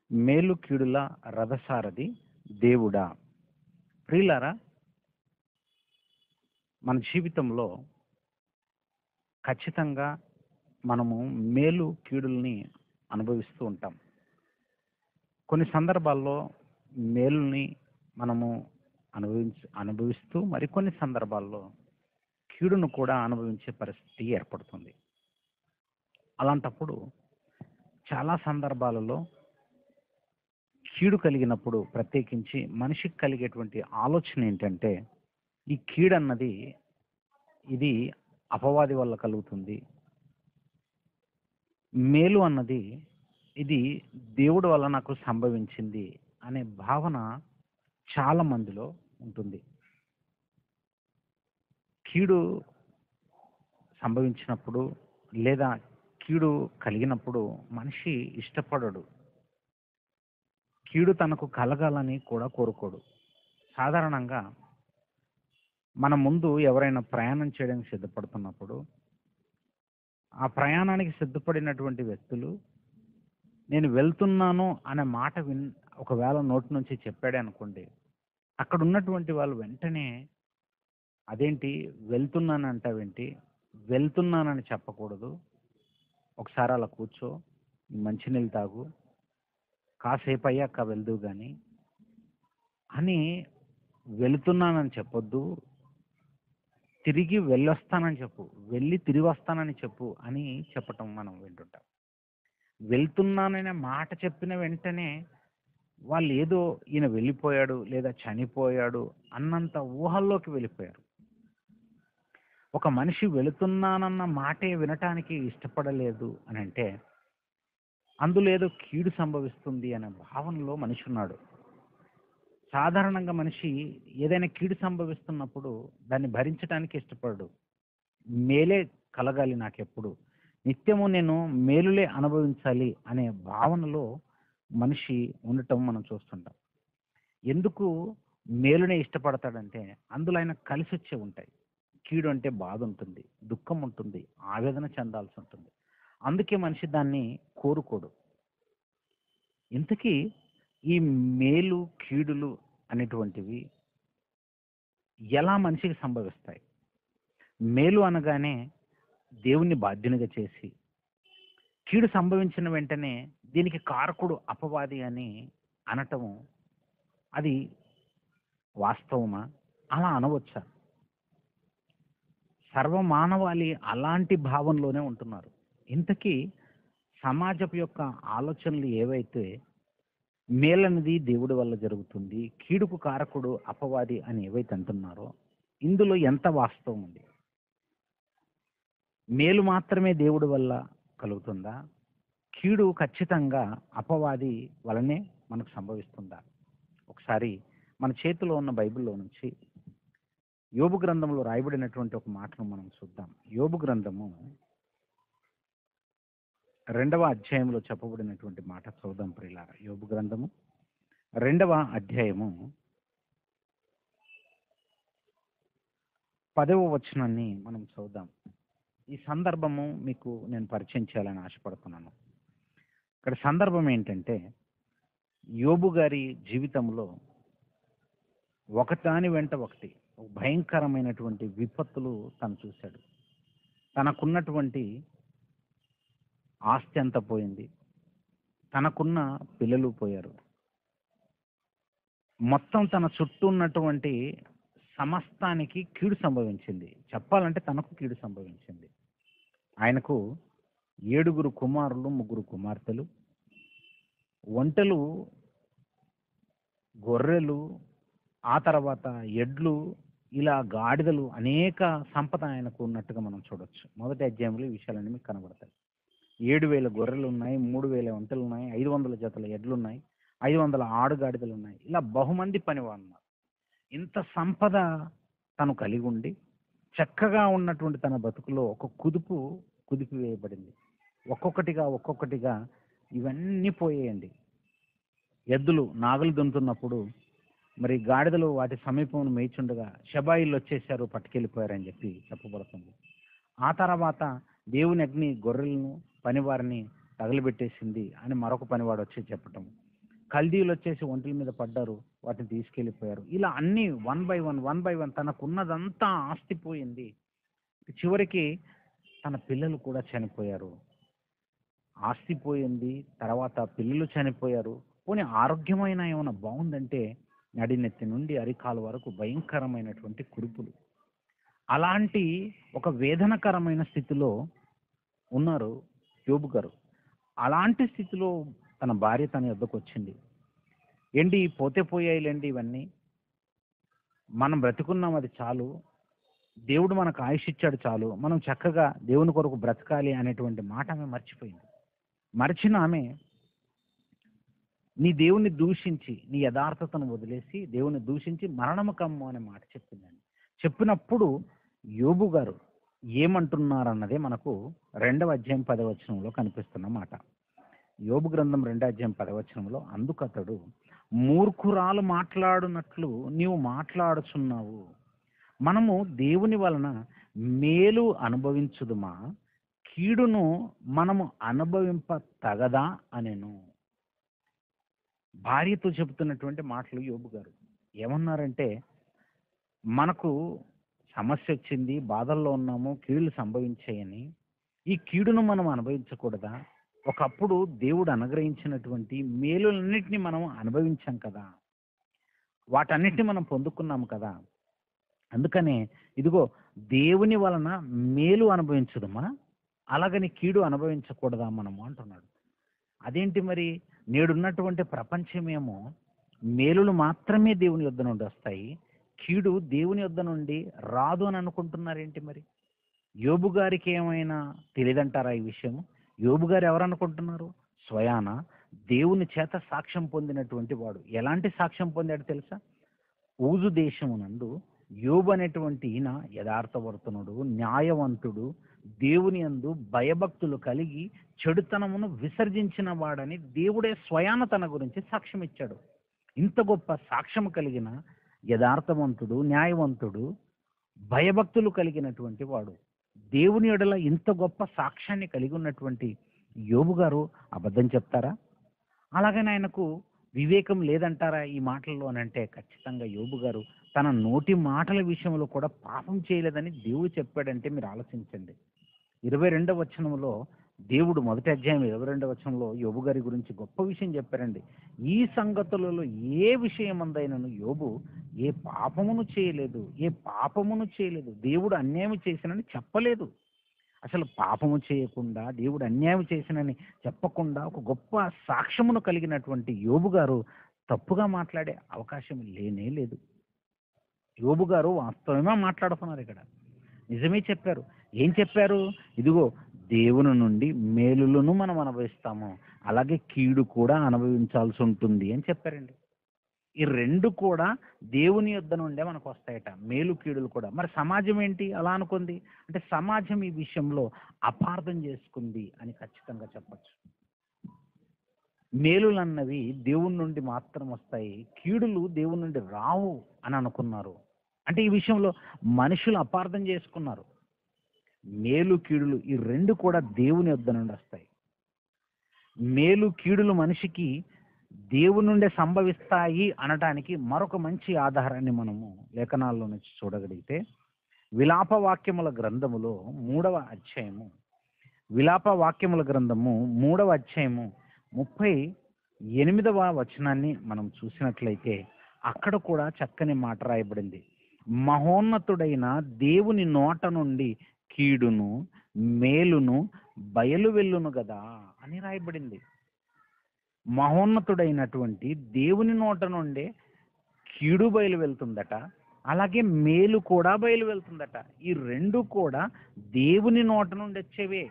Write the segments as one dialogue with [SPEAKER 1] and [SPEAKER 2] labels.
[SPEAKER 1] మేలు కీడుల రథసారథి దేవుడా ప్రియులారా మన జీవితంలో ఖచ్చితంగా మనము మేలు కీడుల్ని అనుభవిస్తూ ఉంటాం కొన్ని సందర్భాల్లో మేలుని మనము అనుభవించ అనుభవిస్తూ మరికొన్ని సందర్భాల్లో కీడును కూడా అనుభవించే పరిస్థితి ఏర్పడుతుంది అలాంటప్పుడు చాలా సందర్భాలలో కీడు కలిగినప్పుడు ప్రత్యేకించి మనిషికి కలిగేటువంటి ఆలోచన ఏంటంటే ఈ కీడు అన్నది ఇది అపవాది వల్ల కలుగుతుంది మేలు అన్నది ఇది దేవుడు వల్ల నాకు సంభవించింది అనే భావన చాలా మందిలో ఉంటుంది కీడు సంభవించినప్పుడు లేదా కీడు కలిగినప్పుడు మనిషి ఇష్టపడడు కీడు తనకు కలగాలని కూడా కోరుకోడు సాధారణంగా మన ముందు ఎవరైనా ప్రయాణం చేయడానికి సిద్ధపడుతున్నప్పుడు ఆ ప్రయాణానికి సిద్ధపడినటువంటి వ్యక్తులు నేను వెళ్తున్నాను అనే మాట విన్ ఒకవేళ నోటి నుంచి చెప్పాడే అనుకోండి అక్కడ ఉన్నటువంటి వాళ్ళు వెంటనే అదేంటి వెళ్తున్నాను అంటావేంటి వెళ్తున్నానని చెప్పకూడదు ఒకసారి అలా కూర్చో మంచినీళ్ళు తాగు కాసేపు అయ్యాక వెళ్దు కానీ అని వెళుతున్నానని చెప్పొద్దు తిరిగి వెళ్ళొస్తానని చెప్పు వెళ్ళి తిరిగి వస్తానని చెప్పు అని చెప్పటం మనం వింటుంటాం వెళ్తున్నాననే మాట చెప్పిన వెంటనే వాళ్ళు ఏదో ఈయన వెళ్ళిపోయాడు లేదా చనిపోయాడు అన్నంత ఊహల్లోకి వెళ్ళిపోయారు ఒక మనిషి వెళుతున్నానన్న మాటే వినటానికి ఇష్టపడలేదు అని అంటే అందులో ఏదో కీడు సంభవిస్తుంది అనే భావనలో మనిషి ఉన్నాడు సాధారణంగా మనిషి ఏదైనా కీడు సంభవిస్తున్నప్పుడు దాన్ని భరించడానికి ఇష్టపడడు మేలే కలగాలి నాకెప్పుడు నిత్యము నేను మేలులే అనుభవించాలి అనే భావనలో మనిషి ఉండటం మనం చూస్తుంటాం ఎందుకు మేలునే ఇష్టపడతాడంటే అందులో ఆయన కలిసి వచ్చే ఉంటాయి కీడు అంటే బాధ ఉంటుంది దుఃఖం ఉంటుంది ఆవేదన చెందాల్సి ఉంటుంది అందుకే మనిషి దాన్ని కోరుకోడు ఇంతకీ ఈ మేలు కీడులు అనేటువంటివి ఎలా మనిషికి సంభవిస్తాయి మేలు అనగానే దేవుణ్ణి బాధ్యునిగా చేసి కీడు సంభవించిన వెంటనే దీనికి కారకుడు అపవాది అని అనటము అది వాస్తవమా అలా అనవచ్చా సర్వమానవాళి అలాంటి భావంలోనే ఉంటున్నారు ఇంతకీ సమాజపు యొక్క ఆలోచనలు ఏవైతే మేలన్నది దేవుడి వల్ల జరుగుతుంది కీడుకు కారకుడు అపవాది అని ఏవైతే అంటున్నారో ఇందులో ఎంత వాస్తవం ఉంది మేలు మాత్రమే దేవుడి వల్ల కలుగుతుందా కీడు ఖచ్చితంగా అపవాది వలనే మనకు సంభవిస్తుందా ఒకసారి మన చేతిలో ఉన్న బైబిల్లో నుంచి యోబు గ్రంథంలో రాయబడినటువంటి ఒక మాటను మనం చూద్దాం యోబు గ్రంథము రెండవ అధ్యాయంలో చెప్పబడినటువంటి మాట చూద్దాం ప్రియులార యోబు గ్రంథము రెండవ అధ్యాయము పదవ వచనాన్ని మనం చూద్దాం ఈ సందర్భము మీకు నేను పరిచయం చేయాలని ఆశపడుతున్నాను ఇక్కడ సందర్భం ఏంటంటే యోబు గారి జీవితంలో ఒకదాని వెంట ఒకటి భయంకరమైనటువంటి విపత్తులు తను చూశాడు తనకున్నటువంటి ఆస్తి అంతా పోయింది తనకున్న పిల్లలు పోయారు మొత్తం తన చుట్టూ ఉన్నటువంటి సమస్తానికి కీడు సంభవించింది చెప్పాలంటే తనకు కీడు సంభవించింది ఆయనకు ఏడుగురు కుమారులు ముగ్గురు కుమార్తెలు ఒంటెలు గొర్రెలు ఆ తర్వాత ఎడ్లు ఇలా గాడిదలు అనేక సంపద ఆయనకు ఉన్నట్టుగా మనం చూడొచ్చు మొదటి అధ్యాయంలో ఈ విషయాలన్నీ మీకు కనబడతాయి ఏడు వేల గొర్రెలు ఉన్నాయి మూడు వేల ఒంటెలు ఉన్నాయి ఐదు వందల జతల ఎడ్లు ఉన్నాయి ఐదు వందల ఆడుగాడిదలు ఉన్నాయి ఇలా బహుమంది పనివారు ఉన్నారు ఇంత సంపద తను కలిగి ఉండి చక్కగా ఉన్నటువంటి తన బతుకులో ఒక కుదుపు కుదిపి వేయబడింది ఒక్కొక్కటిగా ఒక్కొక్కటిగా ఇవన్నీ పోయేయండి ఎద్దులు నాగలు దున్నుతున్నప్పుడు మరి గాడిదలు వాటి సమీపంలో మేయిచుండగా షబాయిలు వచ్చేసారు పట్టుకెళ్ళిపోయారని చెప్పి చెప్పబడుతుంది ఆ తర్వాత దేవుని అగ్ని గొర్రెలను పనివారిని తగలబెట్టేసింది అని మరొక పనివాడు వచ్చి చెప్పటం కల్దీలు వచ్చేసి ఒంటిల మీద పడ్డారు వాటిని తీసుకెళ్ళిపోయారు ఇలా అన్ని one by one one by one తనకున్నదంతా ఆస్తి పోయింది చివరికి తన పిల్లలు కూడా చనిపోయారు ఆస్తి పోయింది తర్వాత పిల్లలు చనిపోయారు పోనీ ఆరోగ్యమైన ఏమైనా బాగుందంటే నడినెత్తి నుండి అరికాలు వరకు భయంకరమైనటువంటి కురుపులు అలాంటి ఒక వేదనకరమైన స్థితిలో ఉన్నారు యోబు గారు అలాంటి స్థితిలో తన భార్య తన యొద్దకు వచ్చింది ఏంటి పోతే పోయాయిలేండి ఇవన్నీ మనం బ్రతుకున్నాం అది చాలు దేవుడు మనకు ఆయుష్ ఇచ్చాడు చాలు మనం చక్కగా దేవుని కొరకు బ్రతకాలి అనేటువంటి మాట ఆమె మర్చిపోయింది మర్చిన ఆమె నీ దేవుని దూషించి నీ యథార్థతను వదిలేసి దేవుని దూషించి మరణము కమ్ము అనే మాట చెప్పిందండి చెప్పినప్పుడు యోబు గారు ఏమంటున్నారన్నదే మనకు రెండవ అధ్యాయం పదవచనంలో కనిపిస్తున్న మాట యోబు గ్రంథం రెండవ అధ్యాయం పదవచనంలో అందుకతడు మూర్ఖురాలు మాట్లాడునట్లు నీవు మాట్లాడుచున్నావు మనము దేవుని వలన మేలు అనుభవించుదుమా కీడును మనము అనుభవింప తగదా అనేను భార్యతో చెబుతున్నటువంటి మాటలు యోబు గారు ఏమన్నారంటే మనకు సమస్య వచ్చింది బాధల్లో ఉన్నాము కీడులు సంభవించాయని ఈ కీడును మనం అనుభవించకూడదా ఒకప్పుడు దేవుడు అనుగ్రహించినటువంటి మేలులన్నిటిని మనం అనుభవించాం కదా వాటన్నిటిని మనం పొందుకున్నాము కదా అందుకనే ఇదిగో దేవుని వలన మేలు అనుభవించదుమా అలాగని కీడు అనుభవించకూడదా మనము అంటున్నాడు అదేంటి మరి నేడున్నటువంటి ప్రపంచమేమో మేలులు మాత్రమే దేవుని యొద్ద నుండి వస్తాయి కీడు దేవుని యొద్ద నుండి రాదు అని అనుకుంటున్నారేంటి మరి యోబు గారికి ఏమైనా తెలియదంటారా ఈ విషయం యోబు గారు ఎవరు అనుకుంటున్నారు స్వయాన దేవుని చేత సాక్ష్యం పొందినటువంటి వాడు ఎలాంటి సాక్ష్యం పొందాడు తెలుసా ఊజు దేశమునందు యోబు అనేటువంటి ఈయన యథార్థవర్తనుడు న్యాయవంతుడు దేవుని యందు భయభక్తులు కలిగి చెడుతనమును విసర్జించిన వాడని దేవుడే స్వయాన తన గురించి సాక్ష్యం ఇచ్చాడు ఇంత గొప్ప సాక్ష్యం కలిగిన యథార్థవంతుడు న్యాయవంతుడు భయభక్తులు కలిగినటువంటి వాడు దేవుని ఎడల ఇంత గొప్ప సాక్ష్యాన్ని కలిగి ఉన్నటువంటి యోబు గారు అబద్ధం చెప్తారా అలాగని ఆయనకు వివేకం లేదంటారా ఈ మాటల్లో అని అంటే ఖచ్చితంగా యోబు గారు తన నోటి మాటల విషయంలో కూడా పాపం చేయలేదని దేవుడు చెప్పాడంటే మీరు ఆలోచించండి ఇరవై రెండవ వచనంలో దేవుడు మొదటి అధ్యాయం ఇరవై రెండవ వచనంలో యోబు గారి గురించి గొప్ప విషయం చెప్పారండి ఈ సంగతులలో ఏ విషయమందైనను యోబు ఏ పాపమును చేయలేదు ఏ పాపమును చేయలేదు దేవుడు అన్యాయం చేసినని చెప్పలేదు అసలు పాపము చేయకుండా దేవుడు అన్యాయం చేసినని చెప్పకుండా ఒక గొప్ప సాక్ష్యమును కలిగినటువంటి యోబు గారు తప్పుగా మాట్లాడే అవకాశం లేనే లేదు యోబు గారు వాస్తవమే మాట్లాడుతున్నారు ఇక్కడ నిజమే చెప్పారు ఏం చెప్పారు ఇదిగో దేవుని నుండి మేలులను మనం అనుభవిస్తాము అలాగే కీడు కూడా అనుభవించాల్సి ఉంటుంది అని చెప్పారండి ఈ రెండు కూడా దేవుని యొద్ద నుండే మనకు వస్తాయట మేలు కీడులు కూడా మరి సమాజం ఏంటి అలా అనుకుంది అంటే సమాజం ఈ విషయంలో అపార్థం చేసుకుంది అని ఖచ్చితంగా చెప్పచ్చు మేలులు అన్నవి దేవుని నుండి మాత్రం వస్తాయి కీడులు దేవుని నుండి రావు అని అనుకున్నారు అంటే ఈ విషయంలో మనుషులు అపార్థం చేసుకున్నారు మేలు కీడులు ఈ రెండు కూడా దేవుని యొద్ద నుండి వస్తాయి మేలు కీడులు మనిషికి దేవుని నుండే సంభవిస్తాయి అనటానికి మరొక మంచి ఆధారాన్ని మనము లేఖనాల్లో నుంచి చూడగలిగితే విలాప వాక్యముల గ్రంథములో మూడవ అధ్యాయము విలాప వాక్యముల గ్రంథము మూడవ అధ్యాయము ముప్పై ఎనిమిదవ వచనాన్ని మనం చూసినట్లయితే అక్కడ కూడా చక్కని మాట రాయబడింది మహోన్నతుడైన దేవుని నోట నుండి కీడును మేలును బయలు వెళ్ళును కదా అని రాయబడింది మహోన్నతుడైనటువంటి దేవుని నోట నుండే కీడు బయలు వెళ్తుందట అలాగే మేలు కూడా బయలు వెళ్తుందట ఈ రెండు కూడా దేవుని నోట నుండి వచ్చేవే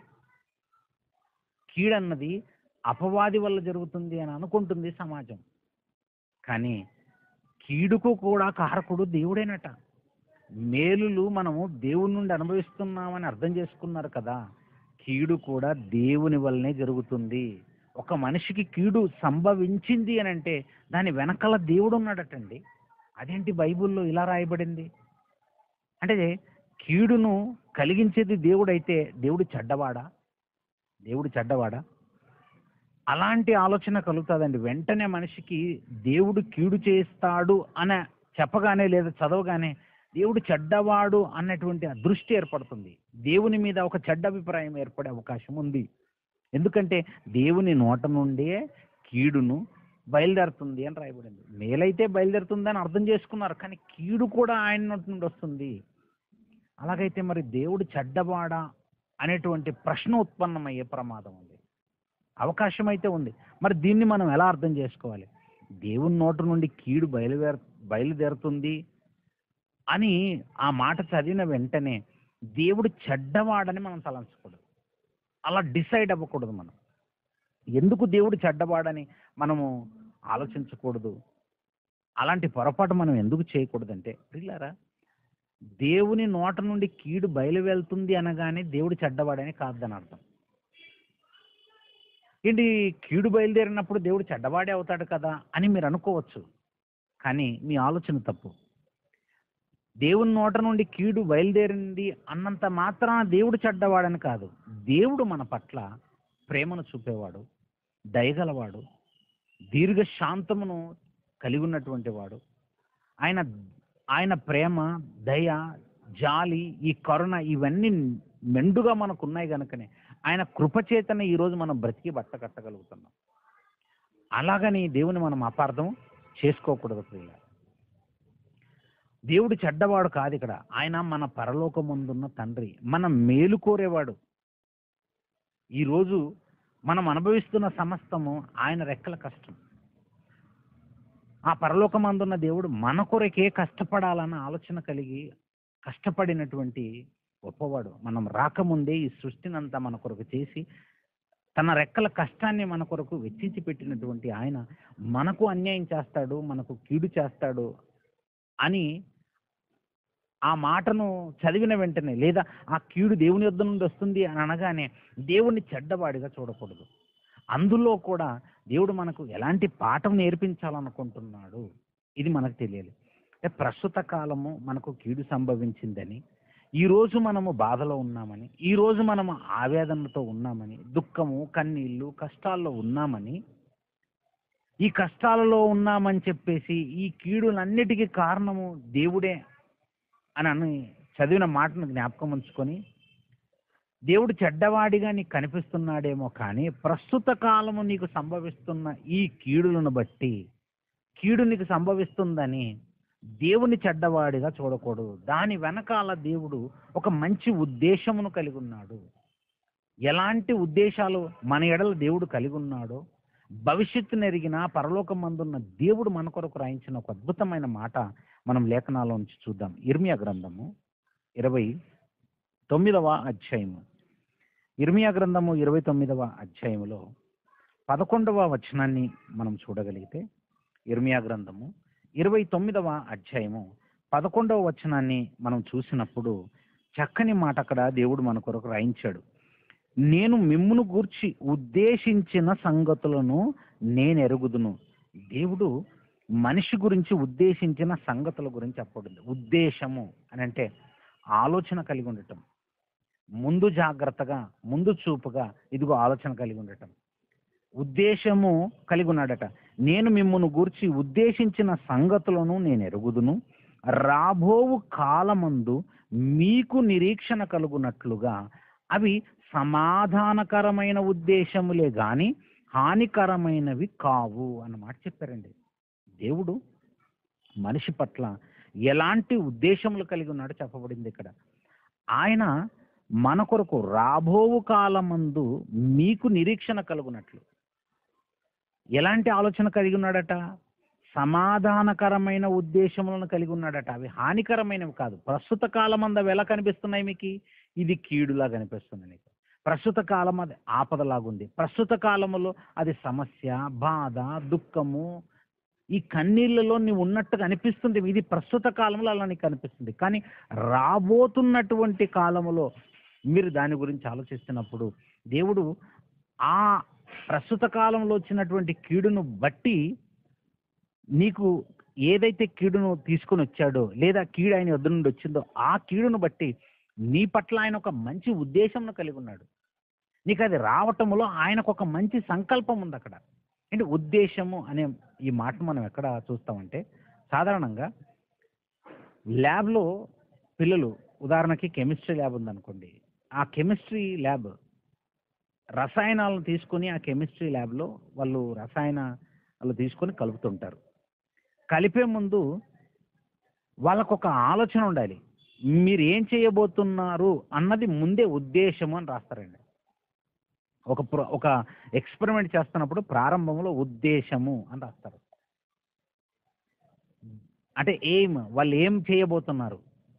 [SPEAKER 1] కీడన్నది అపవాది వల్ల జరుగుతుంది అని అనుకుంటుంది సమాజం కానీ కీడుకు కూడా కారకుడు దేవుడేనట మేలులు మనము దేవుని నుండి అనుభవిస్తున్నామని అర్థం చేసుకున్నారు కదా కీడు కూడా దేవుని వల్లనే జరుగుతుంది ఒక మనిషికి కీడు సంభవించింది అని అంటే దాని వెనకాల దేవుడు ఉన్నాడటండి అదేంటి బైబిల్లో ఇలా రాయబడింది అంటే కీడును కలిగించేది దేవుడైతే దేవుడు చెడ్డవాడా దేవుడు చెడ్డవాడా అలాంటి ఆలోచన కలుగుతుందండి వెంటనే మనిషికి దేవుడు కీడు చేస్తాడు అనే చెప్పగానే లేదా చదవగానే దేవుడు చెడ్డవాడు అన్నటువంటి ఆ దృష్టి ఏర్పడుతుంది దేవుని మీద ఒక చెడ్డ అభిప్రాయం ఏర్పడే అవకాశం ఉంది ఎందుకంటే దేవుని నోట నుండే కీడును బయలుదేరుతుంది అని రాయబడింది మేలైతే బయలుదేరుతుంది అని అర్థం చేసుకున్నారు కానీ కీడు కూడా ఆయన నోటి నుండి వస్తుంది అలాగైతే మరి దేవుడు చెడ్డవాడా అనేటువంటి ప్రశ్న ఉత్పన్నమయ్యే ప్రమాదం ఉంది అవకాశం అయితే ఉంది మరి దీన్ని మనం ఎలా అర్థం చేసుకోవాలి దేవుని నోటి నుండి కీడు బయలుదేరు బయలుదేరుతుంది అని ఆ మాట చదివిన వెంటనే దేవుడు చెడ్డవాడని మనం తలంచకూడదు అలా డిసైడ్ అవ్వకూడదు మనం ఎందుకు దేవుడు చెడ్డవాడని మనము ఆలోచించకూడదు అలాంటి పొరపాటు మనం ఎందుకు చేయకూడదంటే ప్రియులారా దేవుని నోట నుండి కీడు బయలువెళ్తుంది అనగానే దేవుడు చెడ్డవాడని కాదని అర్థం ఏంటి కీడు బయలుదేరినప్పుడు దేవుడు చెడ్డవాడే అవుతాడు కదా అని మీరు అనుకోవచ్చు కానీ మీ ఆలోచన తప్పు దేవుని నోట నుండి కీడు బయలుదేరింది అన్నంత మాత్రాన దేవుడు చెడ్డవాడని కాదు దేవుడు మన పట్ల ప్రేమను చూపేవాడు దయగలవాడు దీర్ఘ శాంతమును కలిగి ఉన్నటువంటి వాడు ఆయన ఆయన ప్రేమ దయ జాలి ఈ కరుణ ఇవన్నీ మెండుగా మనకు ఉన్నాయి కనుకనే ఆయన కృపచేతనే ఈరోజు మనం బ్రతికి బట్ట కట్టగలుగుతున్నాం అలాగని దేవుని మనం అపార్థం చేసుకోకూడదు ప్రియుల దేవుడు చెడ్డవాడు కాదు ఇక్కడ ఆయన మన పరలోకముందున్న తండ్రి మన మేలు కోరేవాడు ఈరోజు మనం అనుభవిస్తున్న సమస్తము ఆయన రెక్కల కష్టం ఆ పరలోకమందున్న దేవుడు మన కొరకే కష్టపడాలన్న ఆలోచన కలిగి కష్టపడినటువంటి గొప్పవాడు మనం రాకముందే ఈ సృష్టినంతా మన కొరకు చేసి తన రెక్కల కష్టాన్ని మన కొరకు వెచ్చించి పెట్టినటువంటి ఆయన మనకు అన్యాయం చేస్తాడు మనకు కీడు చేస్తాడు అని ఆ మాటను చదివిన వెంటనే లేదా ఆ కీడు దేవుని యొద్ద నుండి వస్తుంది అని అనగానే దేవుణ్ణి చెడ్డవాడిగా చూడకూడదు అందులో కూడా దేవుడు మనకు ఎలాంటి పాఠం నేర్పించాలనుకుంటున్నాడు ఇది మనకు తెలియాలి అంటే ప్రస్తుత కాలము మనకు కీడు సంభవించిందని ఈ రోజు మనము బాధలో ఉన్నామని ఈ రోజు మనము ఆవేదనతో ఉన్నామని దుఃఖము కన్నీళ్ళు కష్టాల్లో ఉన్నామని ఈ కష్టాలలో ఉన్నామని చెప్పేసి ఈ కీడులన్నిటికీ కారణము దేవుడే అని అని చదివిన మాటను జ్ఞాపకం ఉంచుకొని దేవుడు చెడ్డవాడిగా నీకు కనిపిస్తున్నాడేమో కానీ ప్రస్తుత కాలము నీకు సంభవిస్తున్న ఈ కీడులను బట్టి కీడు నీకు సంభవిస్తుందని దేవుని చెడ్డవాడిగా చూడకూడదు దాని వెనకాల దేవుడు ఒక మంచి ఉద్దేశమును కలిగి ఉన్నాడు ఎలాంటి ఉద్దేశాలు మన ఎడల దేవుడు కలిగి ఉన్నాడో భవిష్యత్తును ఎరిగిన పరలోకమందున్న దేవుడు మన కొరకు రాయించిన ఒక అద్భుతమైన మాట మనం లేఖనాల్లో నుంచి చూద్దాం ఇర్మియా గ్రంథము ఇరవై తొమ్మిదవ అధ్యాయము ఇర్మియా గ్రంథము ఇరవై తొమ్మిదవ అధ్యాయములో పదకొండవ వచనాన్ని మనం చూడగలిగితే ఇర్మియా గ్రంథము ఇరవై తొమ్మిదవ అధ్యాయము పదకొండవ వచనాన్ని మనం చూసినప్పుడు చక్కని మాట అక్కడ దేవుడు మన కొరకు రాయించాడు నేను మిమ్మును గూర్చి ఉద్దేశించిన సంగతులను నేను ఎరుగుదును దేవుడు మనిషి గురించి ఉద్దేశించిన సంగతుల గురించి చెప్పబడింది ఉద్దేశము అని అంటే ఆలోచన కలిగి ఉండటం ముందు జాగ్రత్తగా ముందు చూపుగా ఇదిగో ఆలోచన కలిగి ఉండటం ఉద్దేశము కలిగి ఉన్నాడట నేను మిమ్మును గూర్చి ఉద్దేశించిన సంగతులను నేను ఎరుగుదును రాబోవు కాలమందు మీకు నిరీక్షణ కలుగునట్లుగా అవి సమాధానకరమైన ఉద్దేశములే గాని హానికరమైనవి కావు అన్నమాట చెప్పారండి దేవుడు మనిషి పట్ల ఎలాంటి ఉద్దేశములు కలిగి ఉన్నాడో చెప్పబడింది ఇక్కడ ఆయన మన కొరకు రాబోవు కాలమందు మీకు నిరీక్షణ కలుగునట్లు ఎలాంటి ఆలోచన కలిగి ఉన్నాడట సమాధానకరమైన ఉద్దేశములను కలిగి ఉన్నాడట అవి హానికరమైనవి కాదు ప్రస్తుత కాలం అవి ఎలా కనిపిస్తున్నాయి మీకు ఇది కీడులా కనిపిస్తుంది నీకు ప్రస్తుత కాలం అది ఆపదలాగుంది ప్రస్తుత కాలంలో అది సమస్య బాధ దుఃఖము ఈ కన్నీళ్ళలో నీవు ఉన్నట్టుగా అనిపిస్తుంది ఇది ప్రస్తుత కాలంలో అలా నీకు అనిపిస్తుంది కానీ రాబోతున్నటువంటి కాలంలో మీరు దాని గురించి ఆలోచిస్తున్నప్పుడు దేవుడు ఆ ప్రస్తుత కాలంలో వచ్చినటువంటి కీడును బట్టి నీకు ఏదైతే కీడును తీసుకొని వచ్చాడో లేదా కీడు ఆయన వద్ద నుండి వచ్చిందో ఆ కీడును బట్టి నీ పట్ల ఆయన ఒక మంచి ఉద్దేశంను కలిగి ఉన్నాడు నీకు అది రావటంలో ఆయనకు ఒక మంచి సంకల్పం ఉంది అక్కడ అంటే ఉద్దేశము అనే ఈ మాట మనం ఎక్కడ చూస్తామంటే సాధారణంగా ల్యాబ్లో పిల్లలు ఉదాహరణకి కెమిస్ట్రీ ల్యాబ్ ఉందనుకోండి ఆ కెమిస్ట్రీ ల్యాబ్ రసాయనాలను తీసుకొని ఆ కెమిస్ట్రీ ల్యాబ్లో వాళ్ళు రసాయనాలు తీసుకొని కలుపుతుంటారు కలిపే ముందు వాళ్ళకు ఒక ఆలోచన ఉండాలి మీరు ఏం చేయబోతున్నారు అన్నది ముందే ఉద్దేశము అని రాస్తారండి ఒక ప్ర- ఒక ఎక్స్పెరిమెంట్ చేస్తున్నప్పుడు ప్రారంభంలో ఉద్దేశము అని రాస్తారు అంటే ఎయిమ్ వాళ్ళు ఏం చేయబోతున్నారు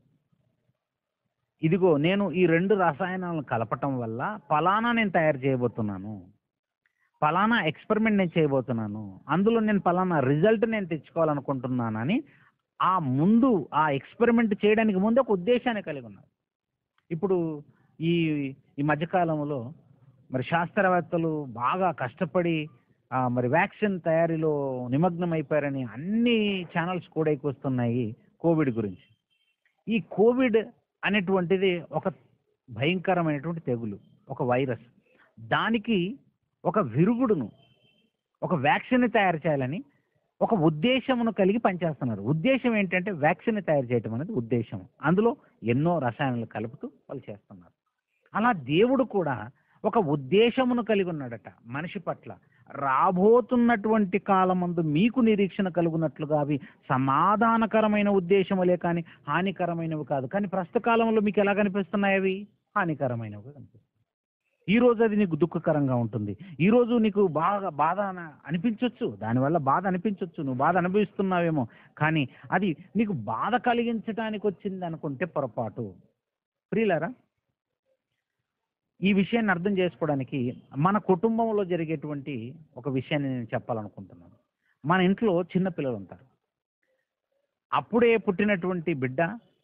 [SPEAKER 1] ఇదిగో నేను ఈ రెండు రసాయనాలను కలపటం వల్ల ఫలానా నేను తయారు చేయబోతున్నాను ఫలానా ఎక్స్పెరిమెంట్ నేను చేయబోతున్నాను అందులో నేను ఫలానా రిజల్ట్ నేను తెచ్చుకోవాలనుకుంటున్నానని ఆ ముందు ఆ ఎక్స్పెరిమెంట్ చేయడానికి ముందు ఒక ఉద్దేశాన్ని కలిగి ఉన్నారు ఇప్పుడు ఈ ఈ మధ్యకాలంలో మరి శాస్త్రవేత్తలు బాగా కష్టపడి ఆ, మరి వ్యాక్సిన్ తయారీలో నిమగ్నం అయిపోయారని అన్ని ఛానల్స్ కూడా ఎక్కువ వస్తున్నాయి కోవిడ్ గురించి ఈ కోవిడ్ అనేటువంటిది ఒక భయంకరమైనటువంటి తెగులు ఒక వైరస్ దానికి ఒక విరుగుడును ఒక వ్యాక్సిన్ తయారు చేయాలని ఒక ఉద్దేశమును కలిగి పనిచేస్తున్నారు ఉద్దేశం ఏంటంటే వ్యాక్సిన్ తయారు చేయటం అనేది ఉద్దేశం అందులో ఎన్నో రసాయనాలు కలుపుతూ వాళ్ళు చేస్తున్నారు అలా దేవుడు కూడా ఒక ఉద్దేశమును కలిగి ఉన్నాడట మనిషి పట్ల రాబోతున్నటువంటి కాలమందు మీకు నిరీక్షణ కలుగునట్లుగా అవి సమాధానకరమైన ఉద్దేశములే కానీ హానికరమైనవి కాదు కానీ ప్రస్తుత కాలంలో మీకు ఎలా కనిపిస్తున్నాయి అవి హానికరమైనవి కనిపిస్తున్నాయి ఈ రోజు అది నీకు దుఃఖకరంగా ఉంటుంది ఈ రోజు నీకు బాగా బాధ అన- అనిపించొచ్చు దానివల్ల బాధ అనిపించొచ్చు నువ్వు బాధ అనుభవిస్తున్నావేమో కానీ అది నీకు బాధ కలిగించడానికి వచ్చింది అనుకుంటే పొరపాటు ప్రియులారా ఈ విషయాన్ని అర్థం చేసుకోవడానికి మన కుటుంబంలో జరిగేటువంటి ఒక విషయాన్ని నేను చెప్పాలనుకుంటున్నాను మన ఇంట్లో చిన్న పిల్లలు ఉంటారు అప్పుడే పుట్టినటువంటి బిడ్డ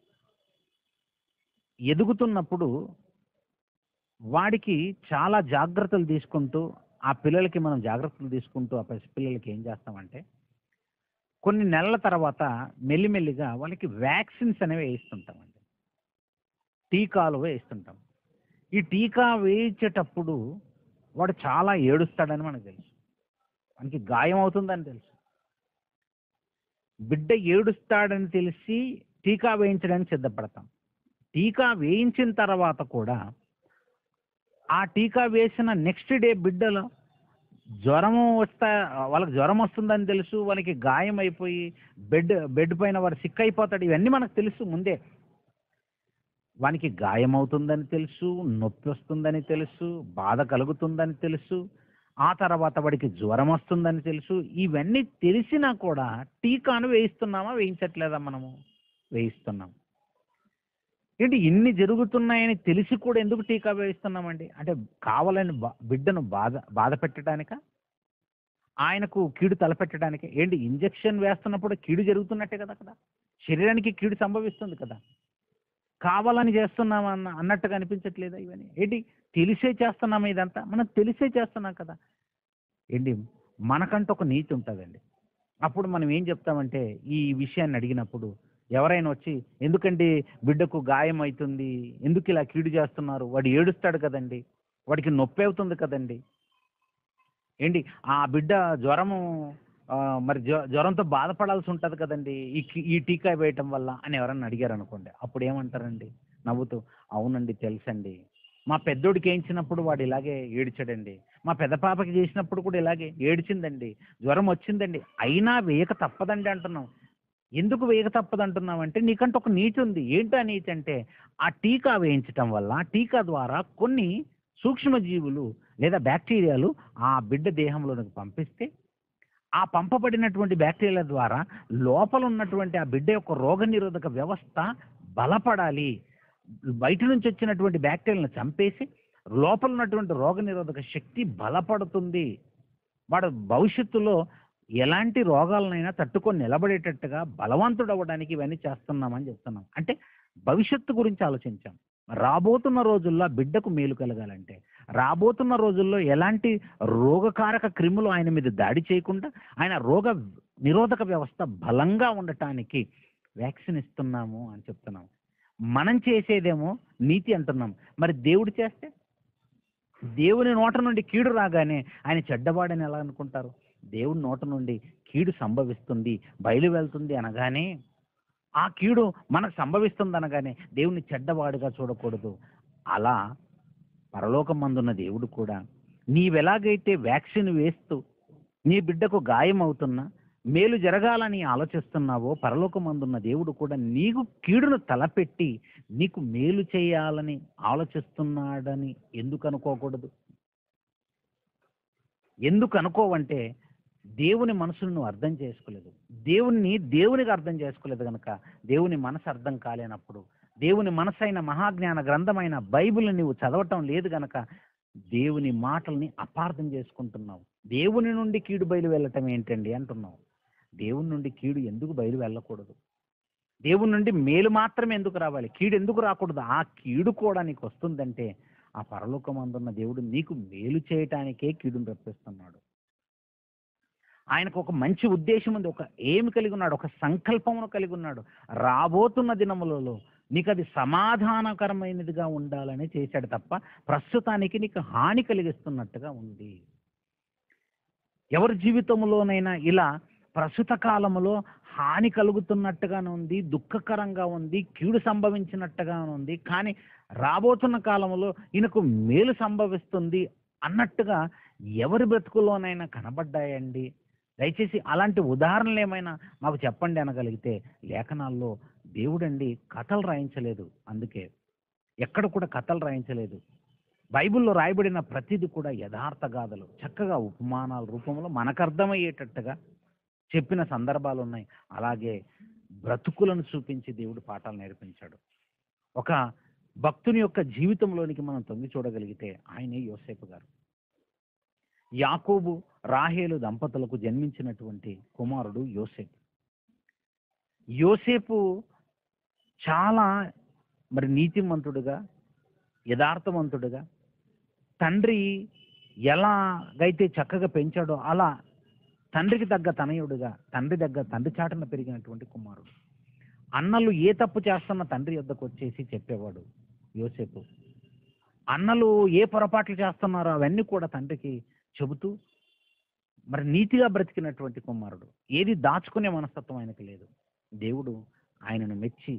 [SPEAKER 1] ఎదుగుతున్నప్పుడు వాడికి చాలా జాగ్రత్తలు తీసుకుంటూ ఆ పిల్లలకి మనం జాగ్రత్తలు తీసుకుంటూ ఆ పసి పిల్లలకి ఏం చేస్తామంటే కొన్ని నెలల తర్వాత మెల్లిమెల్లిగా వాళ్ళకి వ్యాక్సిన్స్ అనేవి వేయిస్తుంటామండి టీకాలు వేయిస్తుంటాం ఈ టీకా వేయించేటప్పుడు వాడు చాలా ఏడుస్తాడని మనకు తెలుసు మనకి గాయం అవుతుందని తెలుసు బిడ్డ ఏడుస్తాడని తెలిసి టీకా వేయించడానికి సిద్ధపడతాం టీకా వేయించిన తర్వాత కూడా ఆ టీకా వేసిన నెక్స్ట్ డే బిడ్డలు జ్వరం వస్తా వాళ్ళకి జ్వరం వస్తుందని తెలుసు వాళ్ళకి గాయం అయిపోయి బెడ్ బెడ్ పైన వాడు సిక్ అయిపోతాడు ఇవన్నీ మనకు తెలుసు ముందే వానికి గాయం అవుతుందని తెలుసు నొప్పి వస్తుందని తెలుసు బాధ కలుగుతుందని తెలుసు ఆ తర్వాత వాడికి జ్వరం వస్తుందని తెలుసు ఇవన్నీ తెలిసినా కూడా టీకాను వేయిస్తున్నామా వేయించట్లేదా మనము వేయిస్తున్నాం ఏంటి ఇన్ని జరుగుతున్నాయని తెలిసి కూడా ఎందుకు టీకా వేయిస్తున్నామండి అంటే కావాలని బా- బిడ్డను బాధ బాధ పెట్టడానిక ఆయనకు కీడు తలపెట్టడానికి ఏంటి ఇంజెక్షన్ వేస్తున్నప్పుడు కీడు జరుగుతున్నట్టే కదా అక్కడ శరీరానికి కీడు సంభవిస్తుంది కదా కావాలని చేస్తున్నామా అన్న అన్నట్టుగా అనిపించట్లేదా ఇవన్నీ ఏంటి తెలిసే చేస్తున్నామా ఇదంతా మనం తెలిసే చేస్తున్నాం కదా ఏంటి మనకంటూ ఒక నీతి ఉంటుందండి అప్పుడు మనం ఏం చెప్తామంటే ఈ విషయాన్ని అడిగినప్పుడు ఎవరైనా వచ్చి ఎందుకండి బిడ్డకు గాయం అవుతుంది ఎందుకు ఇలా కీడు చేస్తున్నారు వాడు ఏడుస్తాడు కదండి వాడికి నొప్పి అవుతుంది కదండి ఏంటి ఆ బిడ్డ జ్వరము ఆ, మరి జ్వ- జ్వరంతో బాధపడాల్సి ఉంటుంది కదండి ఈ కి- ఈ టీకా వేయటం వల్ల అని ఎవరన్నా అడిగారు అనుకోండి అప్పుడు ఏమంటారండి నవ్వుతూ అవునండి తెలుసండి మా పెద్దోడికి వేయించినప్పుడు వాడు ఇలాగే ఏడ్చాడండి మా పెద్ద పాపకి చేసినప్పుడు కూడా ఇలాగే ఏడ్చిందండి జ్వరం వచ్చిందండి అయినా వేయక తప్పదండి అంటున్నాం ఎందుకు వేయక తప్పదు అంటున్నాం అంటే నీకంటే ఒక నీతి ఉంది ఏంటి ఆ నీతి అంటే ఆ టీకా వేయించటం వల్ల ఆ టీకా ద్వారా కొన్ని సూక్ష్మజీవులు లేదా బ్యాక్టీరియాలు ఆ బిడ్డ దేహంలోనికి పంపిస్తే ఆ పంపబడినటువంటి బ్యాక్టీరియాల ద్వారా లోపల ఉన్నటువంటి ఆ బిడ్డ యొక్క రోగనిరోధక వ్యవస్థ బలపడాలి బయట నుంచి వచ్చినటువంటి బ్యాక్టీరియాలను చంపేసి లోపల ఉన్నటువంటి రోగనిరోధక శక్తి బలపడుతుంది వాడు భవిష్యత్తులో ఎలాంటి రోగాలనైనా తట్టుకొని నిలబడేటట్టుగా బలవంతుడు అవ్వడానికి ఇవన్నీ చేస్తున్నామని చెప్తున్నాం అంటే భవిష్యత్తు గురించి ఆలోచించాం రాబోతున్న రోజుల్లో ఆ బిడ్డకు మేలు కలగాలంటే రాబోతున్న రోజుల్లో ఎలాంటి రోగకారక క్రిములు ఆయన మీద దాడి చేయకుండా ఆయన రోగ నిరోధక వ్యవస్థ బలంగా ఉండటానికి వ్యాక్సిన్ ఇస్తున్నాము అని చెప్తున్నాం మనం చేసేదేమో నీతి అంటున్నాం మరి దేవుడు చేస్తే దేవుని నోట నుండి కీడు రాగానే ఆయన చెడ్డవాడని ఎలా అనుకుంటారు దేవుని నోట నుండి కీడు సంభవిస్తుంది బయలు వెళ్తుంది అనగానే ఆ కీడు మనకు సంభవిస్తుంది అనగానే దేవుని చెడ్డవాడిగా చూడకూడదు అలా పరలోకమందున్న దేవుడు కూడా నీవెలాగైతే వ్యాక్సిన్ వేస్తూ నీ బిడ్డకు గాయం అవుతున్నా మేలు జరగాలని ఆలోచిస్తున్నావో పరలోకమందున్న దేవుడు కూడా నీకు కీడును తలపెట్టి నీకు మేలు చేయాలని ఆలోచిస్తున్నాడని ఎందుకు అనుకోకూడదు ఎందుకు అనుకోవంటే దేవుని మనసును నువ్వు అర్థం చేసుకోలేదు దేవుణ్ణి దేవునికి అర్థం చేసుకోలేదు కనుక దేవుని మనసు అర్థం కాలేనప్పుడు దేవుని మనసైన మహాజ్ఞాన గ్రంథమైన బైబిల్ని నువ్వు చదవటం లేదు గనక దేవుని మాటల్ని అపార్థం చేసుకుంటున్నావు దేవుని నుండి కీడు బయలు వెళ్ళటం ఏంటండి అంటున్నావు దేవుని నుండి కీడు ఎందుకు బయలు వెళ్ళకూడదు దేవుని నుండి మేలు మాత్రమే ఎందుకు రావాలి కీడు ఎందుకు రాకూడదు ఆ కీడు కూడా నీకు వస్తుందంటే ఆ పరలోకమందున్న దేవుడు నీకు మేలు చేయటానికే కీడును రప్పిస్తున్నాడు ఆయనకు ఒక మంచి ఉద్దేశం ఉంది ఒక ఏమి కలిగి ఉన్నాడు ఒక సంకల్పమును కలిగి ఉన్నాడు రాబోతున్న దినములలో నీకు అది సమాధానకరమైనదిగా ఉండాలని చేశాడు తప్ప ప్రస్తుతానికి నీకు హాని కలిగిస్తున్నట్టుగా ఉంది ఎవరి జీవితంలోనైనా ఇలా ప్రస్తుత కాలంలో హాని కలుగుతున్నట్టుగానే ఉంది దుఃఖకరంగా ఉంది కీడు సంభవించినట్టుగా ఉంది కానీ రాబోతున్న కాలంలో ఈయనకు మేలు సంభవిస్తుంది అన్నట్టుగా ఎవరి బ్రతుకులోనైనా కనబడ్డాయండి దయచేసి అలాంటి ఉదాహరణలు ఏమైనా మాకు చెప్పండి అనగలిగితే లేఖనాల్లో దేవుడండి కథలు రాయించలేదు అందుకే ఎక్కడ కూడా కథలు రాయించలేదు బైబిల్లో రాయబడిన ప్రతిది కూడా యథార్థ గాథలు చక్కగా ఉపమానాల రూపంలో మనకు అర్థమయ్యేటట్టుగా చెప్పిన సందర్భాలు ఉన్నాయి అలాగే బ్రతుకులను చూపించి దేవుడు పాఠాలు నేర్పించాడు ఒక భక్తుని యొక్క జీవితంలోనికి మనం తొంగి చూడగలిగితే ఆయనే యోసేపు గారు యాకోబు రాహేలు దంపతులకు జన్మించినటువంటి కుమారుడు యోసేపు యోసేపు చాలా మరి నీతిమంతుడుగా యథార్థవంతుడుగా తండ్రి ఎలాగైతే చక్కగా పెంచాడో అలా తండ్రికి తగ్గ తనయుడుగా తండ్రి దగ్గర తండ్రి చాటున పెరిగినటువంటి కుమారుడు అన్నలు ఏ తప్పు చేస్తున్న తండ్రి యొద్దకు వచ్చేసి చెప్పేవాడు యోసేపు అన్నలు ఏ పొరపాట్లు చేస్తున్నారో అవన్నీ కూడా తండ్రికి చెబుతూ మరి నీతిగా బ్రతికినటువంటి కుమారుడు ఏది దాచుకునే మనస్తత్వం ఆయనకు లేదు దేవుడు ఆయనను మెచ్చి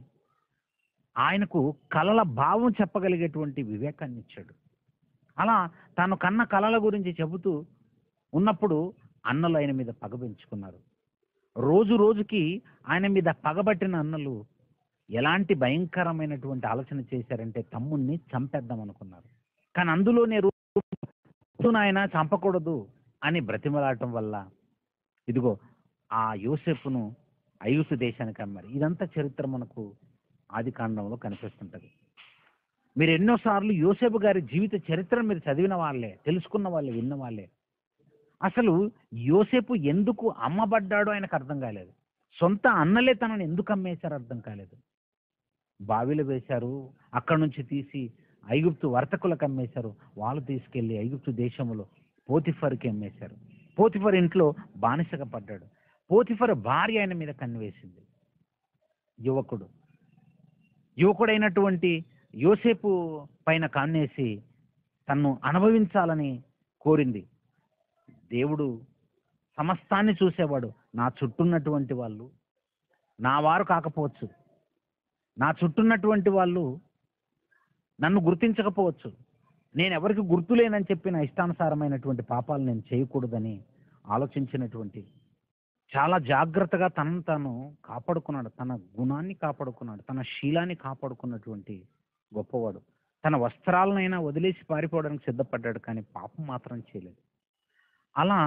[SPEAKER 1] ఆయనకు కలల భావం చెప్పగలిగేటువంటి వివేకాన్ని ఇచ్చాడు అలా తాను కన్న కలల గురించి చెబుతూ ఉన్నప్పుడు అన్నలు ఆయన మీద పగ పెంచుకున్నారు రోజు రోజుకి ఆయన మీద పగబట్టిన అన్నలు ఎలాంటి భయంకరమైనటువంటి ఆలోచన చేశారంటే తమ్ముణ్ణి చంపేద్దాం అనుకున్నారు కానీ అందులోనే రోజు నాయన చంపకూడదు అని బ్రతిమలాడటం వల్ల ఇదిగో ఆ యోసెఫ్ను ఐగుప్తు దేశానికి అమ్మారు ఇదంతా చరిత్ర మనకు ఆది కాండంలో కనిపిస్తుంటది మీరు ఎన్నోసార్లు యోసేపు గారి జీవిత చరిత్ర మీరు చదివిన వాళ్ళే తెలుసుకున్న వాళ్ళే విన్న వాళ్ళే అసలు యోసేపు ఎందుకు అమ్మబడ్డాడో ఆయనకు అర్థం కాలేదు సొంత అన్నలే తనని ఎందుకు అమ్మేశారు అర్థం కాలేదు బావిలో వేశారు అక్కడి నుంచి తీసి ఐగుప్తు వర్తకులకు అమ్మేశారు వాళ్ళు తీసుకెళ్లి ఐగుప్తు దేశంలో పోతిఫర్కి అమ్మేశారు పోతిఫర్ ఇంట్లో బానిసగా పడ్డాడు పోతిఫర్ భార్య ఆయన మీద కన్నేసింది యువకుడు యువకుడైనటువంటి యోసేపు పైన కన్నేసి తన్ను అనుభవించాలని కోరింది దేవుడు సమస్తాన్ని చూసేవాడు నా చుట్టూన్నటువంటి వాళ్ళు నా వారు కాకపోవచ్చు నా చుట్టూన్నటువంటి వాళ్ళు నన్ను గుర్తించకపోవచ్చు నేను ఎవరికి గుర్తులేనని చెప్పి నా ఇష్టానుసారమైనటువంటి పాపాలు నేను చేయకూడదని ఆలోచించినటువంటి చాలా జాగ్రత్తగా తనను తాను కాపాడుకున్నాడు తన గుణాన్ని కాపాడుకున్నాడు తన శీలాన్ని కాపాడుకున్నటువంటి గొప్పవాడు తన వస్త్రాలనైనా వదిలేసి పారిపోవడానికి సిద్ధపడ్డాడు కానీ పాపం మాత్రం చేయలేదు అలా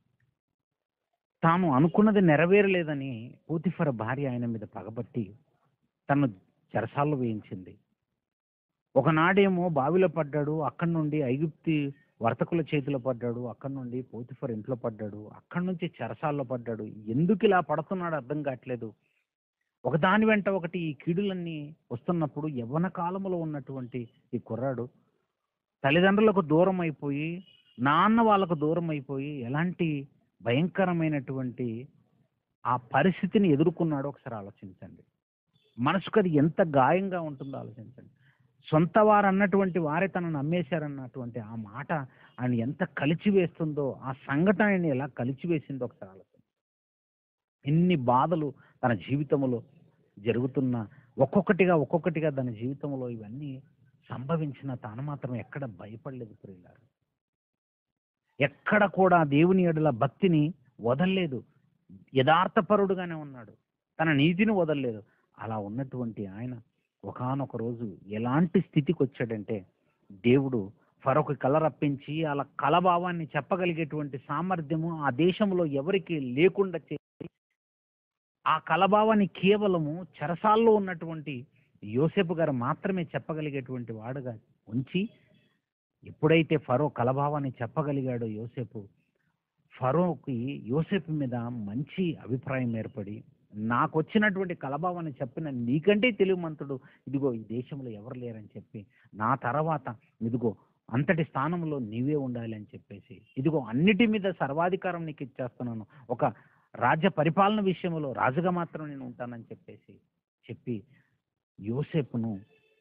[SPEAKER 1] తాను అనుకున్నది నెరవేరలేదని పూతిఫర భార్య ఆయన మీద పగబట్టి తను చెరసాల్లో వేయించింది ఒకనాడేమో బావిలో పడ్డాడు అక్కడి నుండి ఐగుప్తి వర్తకుల చేతిలో పడ్డాడు అక్కడి నుండి పోతిఫర్ ఇంట్లో పడ్డాడు అక్కడి నుంచి చెరసాల్లో పడ్డాడు ఎందుకు ఇలా పడుతున్నాడు అర్థం కావట్లేదు ఒకదాని వెంట ఒకటి ఈ కీడులన్నీ వస్తున్నప్పుడు యవ్వన కాలంలో ఉన్నటువంటి ఈ కుర్రాడు తల్లిదండ్రులకు దూరం అయిపోయి నాన్న వాళ్ళకు దూరం అయిపోయి ఎలాంటి భయంకరమైనటువంటి ఆ పరిస్థితిని ఎదుర్కొన్నాడో ఒకసారి ఆలోచించండి మనసుకు అది ఎంత గాయంగా ఉంటుందో ఆలోచించండి సొంత వారు అన్నటువంటి వారే తనను అమ్మేశారన్నటువంటి ఆ మాట ఆయన ఎంత కలిచివేస్తుందో ఆ సంఘటన ఆయన ఎలా కలిచివేసిందో ఒకసారి ఆలోచన ఎన్ని బాధలు తన జీవితంలో జరుగుతున్న ఒక్కొక్కటిగా ఒక్కొక్కటిగా తన జీవితంలో ఇవన్నీ సంభవించిన తాను మాత్రం ఎక్కడ భయపడలేదు ప్రియులారు ఎక్కడ కూడా దేవుని ఎడల భక్తిని వదలలేదు యథార్థపరుడుగానే ఉన్నాడు తన నీతిని వదలలేదు అలా ఉన్నటువంటి ఆయన ఒకానొక రోజు ఎలాంటి స్థితికి వచ్చాడంటే దేవుడు ఫరొక కళ రప్పించి అలా కలభావాన్ని చెప్పగలిగేటువంటి సామర్థ్యము ఆ దేశంలో ఎవరికి లేకుండా చేసి ఆ కలభావాన్ని కేవలము చెరసాల్లో ఉన్నటువంటి యోసేపు గారు మాత్రమే చెప్పగలిగేటువంటి వాడుగా ఉంచి ఎప్పుడైతే ఫరో కలభావాన్ని చెప్పగలిగాడో యోసేపు ఫరోకి యోసేపు మీద మంచి అభిప్రాయం ఏర్పడి నాకు వచ్చినటువంటి కలభావాన్ని చెప్పిన నీకంటే తెలివిమంతుడు ఇదిగో ఈ దేశంలో ఎవరు లేరని చెప్పి నా తర్వాత ఇదిగో అంతటి స్థానంలో నీవే ఉండాలి అని చెప్పేసి ఇదిగో అన్నిటి మీద సర్వాధికారం నీకు ఇచ్చేస్తున్నాను ఒక రాజ్య పరిపాలన విషయంలో రాజుగా మాత్రం నేను ఉంటానని చెప్పేసి చెప్పి యోసేపును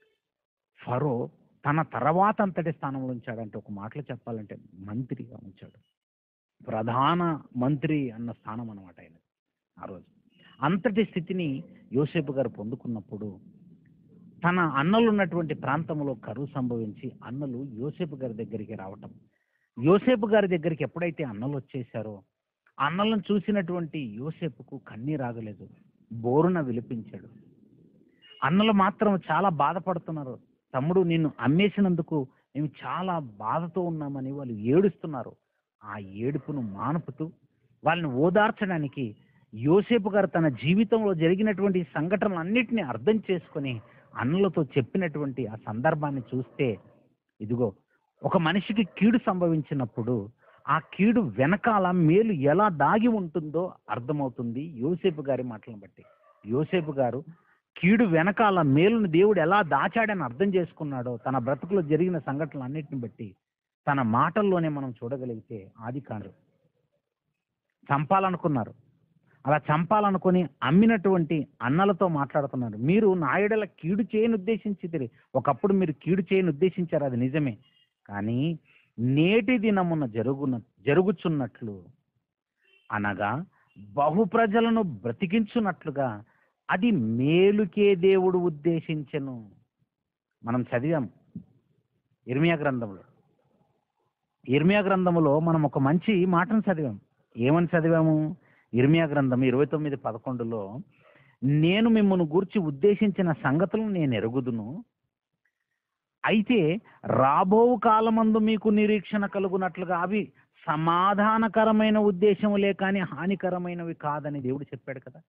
[SPEAKER 1] ఫరో తన తర్వాత అంతటి స్థానంలో ఉంచాడంటే ఒక మాటలో చెప్పాలంటే మంత్రిగా ఉంచాడు ప్రధాన మంత్రి అన్న స్థానం అనమాట ఆయన ఆ రోజు అంతటి స్థితిని యోసేపు గారు పొందుకున్నప్పుడు తన అన్నలు ఉన్నటువంటి ప్రాంతంలో కరువు సంభవించి అన్నలు యోసేపు గారి దగ్గరికి రావటం యోసేపు గారి దగ్గరికి ఎప్పుడైతే అన్నలు వచ్చేసారో ఆ అన్నలను చూసినటువంటి యోసేపుకు కన్నీరు ఆగలేదు బోరున విలిపించాడు అన్నలు మాత్రం చాలా బాధపడుతున్నారు తమ్ముడు నిన్ను అమ్మేసినందుకు మేము చాలా బాధతో ఉన్నామని వాళ్ళు ఏడుస్తున్నారు ఆ ఏడుపును మానుపుతూ వాళ్ళని ఓదార్చడానికి యోసేపు గారు తన జీవితంలో జరిగినటువంటి సంఘటనలన్నిటిని అర్థం చేసుకొని అన్నలతో చెప్పినటువంటి ఆ సందర్భాన్ని చూస్తే ఇదిగో ఒక మనిషికి కీడు సంభవించినప్పుడు ఆ కీడు వెనకాల మేలు ఎలా దాగి ఉంటుందో అర్థమవుతుంది యోసేపు గారి మాటలను బట్టి యోసేపు గారు కీడు వెనకాల మేలును దేవుడు ఎలా దాచాడని అర్థం చేసుకున్నాడో తన బ్రతుకులో జరిగిన సంఘటనలన్నిటిని బట్టి తన మాటల్లోనే మనం చూడగలిగితే ఆది కాదు చంపాలనుకున్నారు అలా చంపాలనుకొని అమ్మినటువంటి అన్నలతో మాట్లాడుతున్నారు మీరు నాయుడల కీడు చేయని ఉద్దేశించి ఒకప్పుడు మీరు కీడు చేయని ఉద్దేశించారు అది నిజమే కానీ నేటి దినమున జరుగున జరుగుచున్నట్లు అనగా బహు ప్రజలను బ్రతికించున్నట్లుగా అది మేలుకే దేవుడు ఉద్దేశించెను మనం చదివాం ఇర్మియా గ్రంథంలో ఇర్మియా గ్రంథములో మనం ఒక మంచి మాటను చదివాం ఏమని చదివాము ఇర్మియా గ్రంథం ఇరవై తొమ్మిది పదకొండులో నేను మిమ్మల్ని గూర్చి ఉద్దేశించిన సంగతులను నేను ఎరుగుదును అయితే రాబో కాలమందు మీకు నిరీక్షణ కలుగునట్లుగా అవి సమాధానకరమైన ఉద్దేశములే కానీ హానికరమైనవి కాదని దేవుడు చెప్పాడు కదా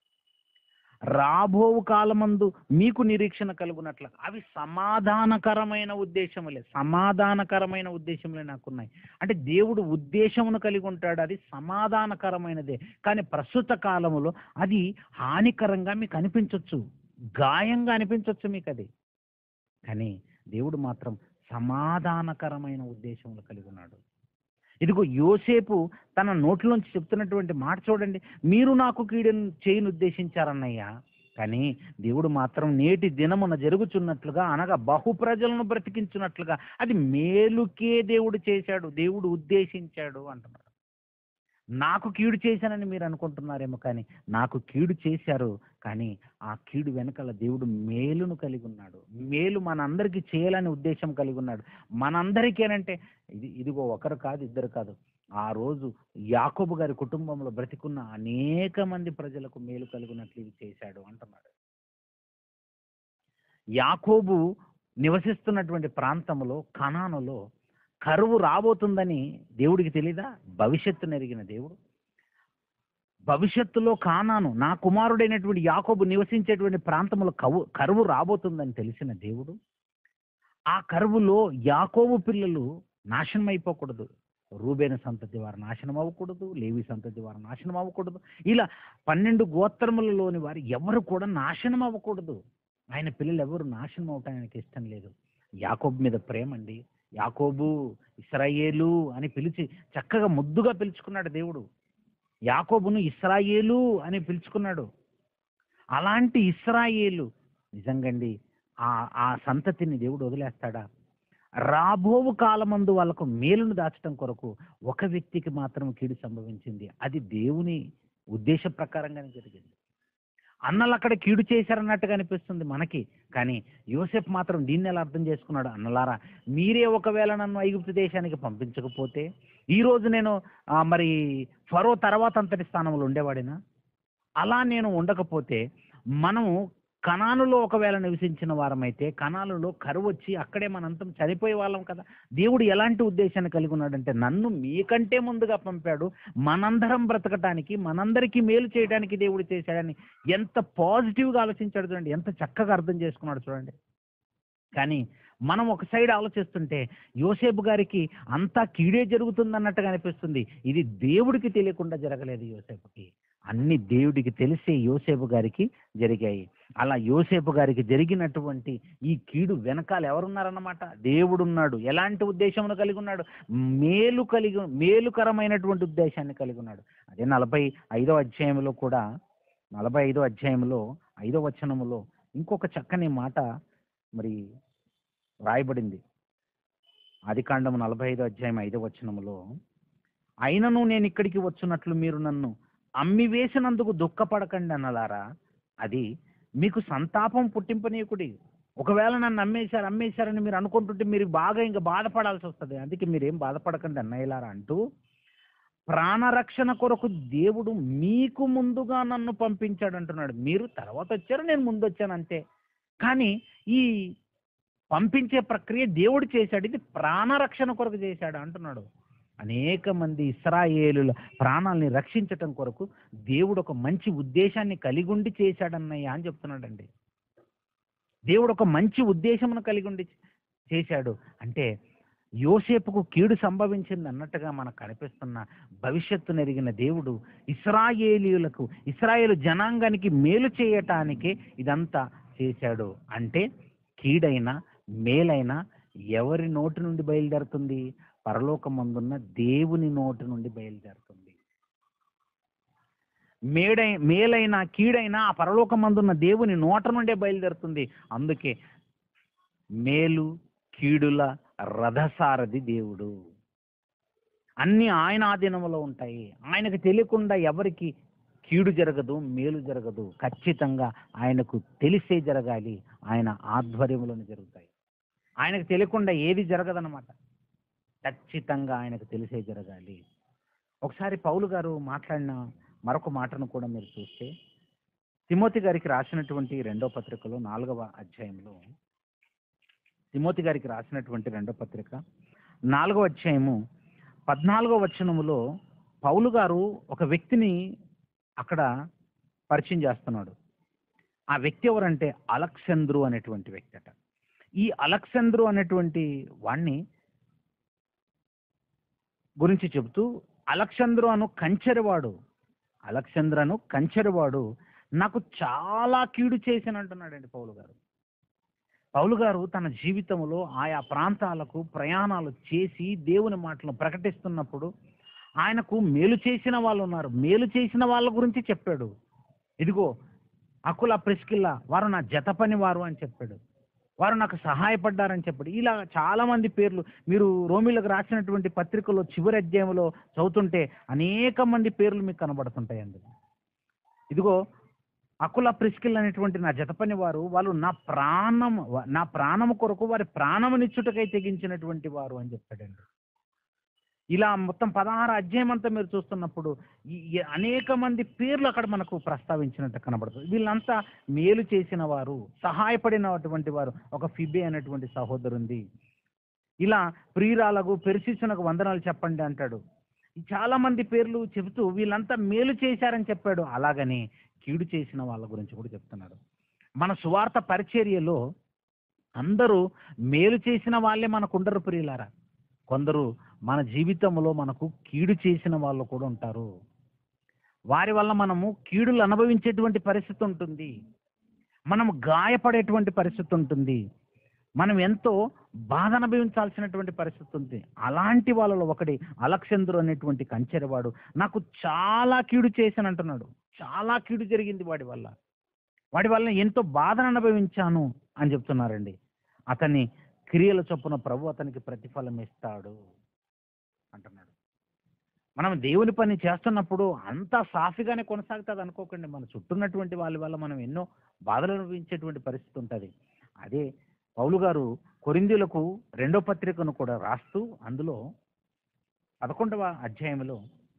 [SPEAKER 1] రాబో కాలమందు మీకు నిరీక్షణ కలుగునట్లు అవి సమాధానకరమైన ఉద్దేశములే సమాధానకరమైన ఉద్దేశములే నాకున్నాయి అంటే దేవుడు ఉద్దేశమును కలిగి ఉంటాడు అది సమాధానకరమైనదే కానీ ప్రస్తుత కాలములో అది హానికరంగా మీకు అనిపించవచ్చు గాయంగా అనిపించవచ్చు మీకు అది కానీ దేవుడు మాత్రం సమాధానకరమైన ఉద్దేశములు కలిగి ఉన్నాడు ఇదిగో యోసేపు తన నోట్లోంచి చెప్తున్నటువంటి మాట చూడండి మీరు నాకు కీడును చేయను ఉద్దేశించారన్నయ్యా కానీ దేవుడు మాత్రం నేటి దినమున జరుగుచున్నట్లుగా అనగా బహు ప్రజలను బ్రతికించున్నట్లుగా అది మేలుకే దేవుడు చేశాడు దేవుడు ఉద్దేశించాడు అంటున్నాడు నాకు కీడు చేశానని మీరు అనుకుంటున్నారేమో కానీ నాకు కీడు చేశారు కానీ ఆ కీడు వెనకాల దేవుడు మేలును కలిగి ఉన్నాడు మేలు మనందరికీ చేయాలని ఉద్దేశం కలిగి ఉన్నాడు మనందరికేనంటే ఇది ఇదిగో ఒకరు కాదు ఇద్దరు కాదు ఆ రోజు యాకోబు గారి కుటుంబంలో బ్రతికున్న అనేక మంది ప్రజలకు మేలు కలిగినట్లు ఇది చేశాడు అంటున్నాడు యాకోబు నివసిస్తున్నటువంటి ప్రాంతంలో కనానులో కరువు రాబోతుందని దేవుడికి తెలీదా భవిష్యత్తు నెరిగిన దేవుడు భవిష్యత్తులో కానాను నా కుమారుడైనటువంటి యాకోబు నివసించేటువంటి ప్రాంతంలో కవు కరువు రాబోతుందని తెలిసిన దేవుడు ఆ కరువులో యాకోబు పిల్లలు నాశనం అయిపోకూడదు రూబేన సంతతి వారు నాశనం అవ్వకూడదు లేవి సంతతి వారు నాశనం అవ్వకూడదు ఇలా పన్నెండు గోత్రములలోని వారు ఎవరు కూడా నాశనం అవ్వకూడదు ఆయన పిల్లలు ఎవరు నాశనం అవటానికి ఇష్టం లేదు యాకోబు మీద ప్రేమ అండి యాకోబు ఇస్రాయేలు అని పిలిచి చక్కగా ముద్దుగా పిలుచుకున్నాడు దేవుడు యాకోబును ఇస్రాయేలు అని పిలుచుకున్నాడు అలాంటి ఇస్రాయేలు నిజంగండి ఆ ఆ సంతతిని దేవుడు వదిలేస్తాడా రాబోవు కాలమందు వాళ్ళకు మేలును దాచడం కొరకు ఒక వ్యక్తికి మాత్రం కీడు సంభవించింది అది దేవుని ఉద్దేశ ప్రకారంగానే జరిగింది అన్నలు అక్కడ కీడు చేశారన్నట్టుగా అనిపిస్తుంది మనకి కానీ యోసెఫ్ మాత్రం దీన్ని ఎలా అర్థం చేసుకున్నాడు అన్నలారా మీరే ఒకవేళ నన్ను ఐగుప్తు దేశానికి పంపించకపోతే ఈ రోజు నేను ఆ, మరి ఫరో తర్వాత అంతటి స్థానంలో ఉండేవాడినా అలా నేను ఉండకపోతే మనము కణానులో ఒకవేళ నివసించిన వారమైతే కణాలలో కరువు వచ్చి అక్కడే మనంతం చనిపోయే వాళ్ళం కదా దేవుడు ఎలాంటి ఉద్దేశాన్ని కలిగి ఉన్నాడంటే నన్ను మీకంటే ముందుగా పంపాడు మనందరం బ్రతకటానికి మనందరికీ మేలు చేయడానికి దేవుడు చేశాడని ఎంత పాజిటివ్గా ఆలోచించాడు చూడండి ఎంత చక్కగా అర్థం చేసుకున్నాడు చూడండి కానీ మనం ఒక సైడ్ ఆలోచిస్తుంటే యోసేపు గారికి అంతా కీడే జరుగుతుంది అన్నట్టుగా అనిపిస్తుంది ఇది దేవుడికి తెలియకుండా జరగలేదు యోసేపుకి అన్ని దేవుడికి తెలిసే యోసేపు గారికి జరిగాయి అలా యోసేపు గారికి జరిగినటువంటి ఈ కీడు వెనకాల ఎవరున్నారన్నమాట దేవుడున్నాడు ఎలాంటి ఉద్దేశమును కలిగి ఉన్నాడు మేలు కలిగి మేలుకరమైనటువంటి ఉద్దేశాన్ని కలిగి ఉన్నాడు అదే నలభై ఐదో అధ్యాయంలో కూడా నలభై ఐదో అధ్యాయంలో ఐదో వచనములో ఇంకొక చక్కని మాట మరి రాయబడింది ఆదికాండము నలభై ఐదో అధ్యాయం ఐదో వచనములో అయినను నేను ఇక్కడికి వచ్చినట్లు మీరు నన్ను అమ్మి వేసినందుకు దుఃఖపడకండి అన్నలారా అది మీకు సంతాపం పుట్టింపనీయకుడి ఒకవేళ నన్ను అమ్మేశారు అమ్మేశారని మీరు అనుకుంటుంటే మీరు బాగా ఇంకా బాధపడాల్సి వస్తుంది అందుకే మీరేం బాధపడకండి అన్నయ్యలారా అంటూ ప్రాణరక్షణ కొరకు దేవుడు మీకు ముందుగా నన్ను పంపించాడు అంటున్నాడు మీరు తర్వాత వచ్చారు నేను ముందు వచ్చాను అంతే కానీ ఈ పంపించే ప్రక్రియ దేవుడు చేశాడు ఇది ప్రాణరక్షణ కొరకు చేశాడు అంటున్నాడు అనేక మంది ఇస్రాయేలుల ప్రాణాలని రక్షించటం కొరకు దేవుడు ఒక మంచి ఉద్దేశాన్ని కలిగి ఉండి చేశాడన్నయ్య అని చెప్తున్నాడండి దేవుడు ఒక మంచి ఉద్దేశమును కలిగి ఉండి చేశాడు అంటే యోసేపుకు కీడు సంభవించింది అన్నట్టుగా మనకు కనిపిస్తున్న భవిష్యత్తు నెరిగిన దేవుడు ఇస్రాయేలీయులకు ఇస్రాయేలు జనాంగానికి మేలు చేయటానికే ఇదంతా చేశాడు అంటే కీడైన మేలైన ఎవరి నోటి నుండి బయలుదేరుతుంది పరలోకమందున్న దేవుని నోటి నుండి బయలుదేరుతుంది మేడై మేలైన కీడైన ఆ పరలోకమందున్న దేవుని నోట నుండే బయలుదేరుతుంది అందుకే మేలు కీడుల రథసారథి దేవుడు అన్ని ఆయన ఆధీనంలో ఉంటాయి ఆయనకు తెలియకుండా ఎవరికి కీడు జరగదు మేలు జరగదు ఖచ్చితంగా ఆయనకు తెలిసే జరగాలి ఆయన ఆధ్వర్యంలోనే జరుగుతాయి ఆయనకు తెలియకుండా ఏది జరగదన్నమాట ఖచ్చితంగా ఆయనకు తెలిసే జరగాలి ఒకసారి పౌలు గారు మాట్లాడిన మరొక మాటను కూడా మీరు చూస్తే తిమోతి గారికి రాసినటువంటి రెండో పత్రికలో నాలుగవ అధ్యాయంలో తిమోతి గారికి రాసినటువంటి రెండో పత్రిక నాలుగవ అధ్యాయము పద్నాలుగో వచనములో పౌలు గారు ఒక వ్యక్తిని అక్కడ పరిచయం చేస్తున్నాడు ఆ వ్యక్తి ఎవరంటే అలక్సంద్రు అనేటువంటి వ్యక్తి అట ఈ అలక్సంద్రు అనేటువంటి వాణ్ణి గురించి చెబుతూ అలక్సంద్రు అను కంచెరవాడు అలక్సంద్ర అను కంచెరవాడు నాకు చాలా కీడు చేసిన అంటున్నాడండి పౌలు గారు పౌలు గారు తన జీవితంలో ఆయా ప్రాంతాలకు ప్రయాణాలు చేసి దేవుని మాటలను ప్రకటిస్తున్నప్పుడు ఆయనకు మేలు చేసిన వాళ్ళు ఉన్నారు మేలు చేసిన వాళ్ళ గురించి చెప్పాడు ఇదిగో అకుల ప్రిస్కిల్లా వారు నా జత పని వారు అని చెప్పాడు వారు నాకు సహాయపడ్డారని చెప్పాడు ఇలా చాలా మంది పేర్లు మీరు రోమిలకు రాసినటువంటి పత్రికలో చివరి అధ్యాయంలో చదువుతుంటే అనేక మంది పేర్లు మీకు కనబడుతుంటాయండి ఇదిగో అకుల ప్రిస్కిల్ అనేటువంటి నా జతపని వారు వాళ్ళు నా ప్రాణం నా ప్రాణము కొరకు వారి ప్రాణమునిచ్చుటకై తెగించినటువంటి వారు అని చెప్పాడండి ఇలా మొత్తం పదహారు అధ్యాయం అంతా మీరు చూస్తున్నప్పుడు ఈ- ఈ అనేక మంది పేర్లు అక్కడ మనకు ప్రస్తావించినట్టు కనబడుతుంది వీళ్ళంతా మేలు చేసిన వారు సహాయపడినటువంటి వారు ఒక ఫిబే అనేటువంటి సహోదరుంది ఇలా ప్రియురాలకు పెరిశిష్యునకు వందనాలు చెప్పండి అంటాడు ఈ చాలా మంది పేర్లు చెబుతూ వీళ్ళంతా మేలు చేశారని చెప్పాడు అలాగని కీడు చేసిన వాళ్ళ గురించి కూడా చెప్తున్నాడు మన సువార్త పరిచర్యలో అందరూ మేలు చేసిన వాళ్ళే మనకు ఉండరు ప్రియులారా కొందరు మన జీవితంలో మనకు కీడు చేసిన వాళ్ళు కూడా ఉంటారు వారి వల్ల మనము కీడులు అనుభవించేటువంటి పరిస్థితి ఉంటుంది మనము గాయపడేటువంటి పరిస్థితి ఉంటుంది మనం ఎంతో బాధ అనుభవించాల్సినటువంటి పరిస్థితి ఉంది అలాంటి వాళ్ళలో ఒకటి అలక్సేంద్రు అనేటువంటి కంచెరవాడు నాకు చాలా కీడు చేశాను అంటున్నాడు చాలా కీడు జరిగింది వాడి వల్ల వాడి వల్ల ఎంతో బాధను అనుభవించాను అని చెప్తున్నారండి అతని క్రియల చొప్పున ప్రభు అతనికి ప్రతిఫలం ఇస్తాడు అంటున్నాడు మనం దేవుని పని చేస్తున్నప్పుడు అంతా సాఫీగానే కొనసాగుతుంది అనుకోకండి మన చుట్టూన్నటువంటి వాళ్ళ వల్ల మనం ఎన్నో బాధలు అనుభవించేటువంటి పరిస్థితి ఉంటుంది అదే పౌలు గారు కొరిందీలకు రెండో పత్రికను కూడా రాస్తూ అందులో పదకొండవ అధ్యాయంలో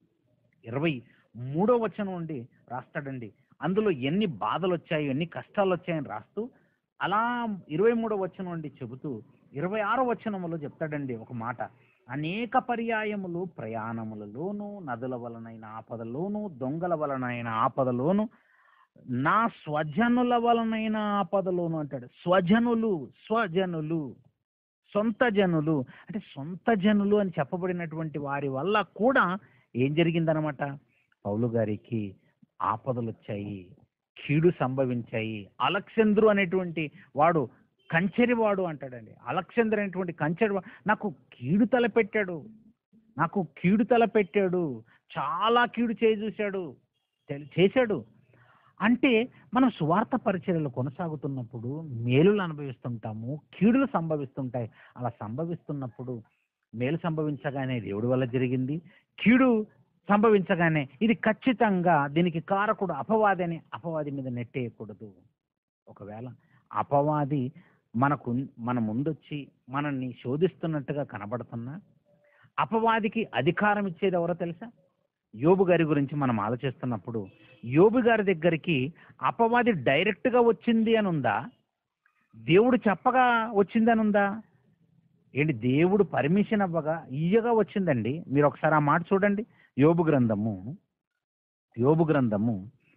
[SPEAKER 1] ఇరవై మూడో వచనం నుండి రాస్తాడండి అందులో ఎన్ని బాధలు వచ్చాయి ఎన్ని కష్టాలు వచ్చాయని రాస్తూ అలా ఇరవై మూడో వచనం నుండి చెబుతూ ఇరవై ఆరో వచనములో చెప్తాడండి ఒక మాట అనేక పర్యాయములు ప్రయాణములలోను నదుల వలనైన ఆపదలోను దొంగల వలనైన ఆపదలోను నా స్వజనుల వలనైన ఆపదలోను అంటాడు స్వజనులు స్వజనులు సొంత జనులు అంటే సొంత జనులు అని చెప్పబడినటువంటి వారి వల్ల కూడా ఏం జరిగిందనమాట పౌలు గారికి ఆపదలు వచ్చాయి కీడు సంభవించాయి అలక్సేంద్రు అనేటువంటి వాడు కంచెరివాడు అంటాడండి అలక్సేంద్ర అనేటువంటి కంచెరి నాకు కీడు తలపెట్టాడు నాకు కీడు తలపెట్టాడు చాలా కీడు చేయి చూశాడు తె- చేశాడు అంటే మనం స్వార్థ పరిచర్యలు కొనసాగుతున్నప్పుడు మేలులు అనుభవిస్తుంటాము కీడులు సంభవిస్తుంటాయి అలా సంభవిస్తున్నప్పుడు మేలు సంభవించగానే దేవుడి వల్ల జరిగింది కీడు సంభవించగానే ఇది ఖచ్చితంగా దీనికి కారకుడు అపవాది అని అపవాది మీద నెట్టేయకూడదు ఒకవేళ అపవాది మనకు మన ముందొచ్చి మనల్ని శోధిస్తున్నట్టుగా కనబడుతున్నా అపవాదికి అధికారం ఇచ్చేది ఎవరో తెలుసా యోబు గారి గురించి మనం ఆలోచిస్తున్నప్పుడు యోబు గారి దగ్గరికి అపవాది డైరెక్ట్గా వచ్చింది అని ఉందా దేవుడు చెప్పగా వచ్చింది అని ఉందా ఏంటి దేవుడు పర్మిషన్ అవ్వగా ఇయ్యగా వచ్చిందండి మీరు ఒకసారి ఆ మాట చూడండి యోబు గ్రంథము యోబు గ్రంథము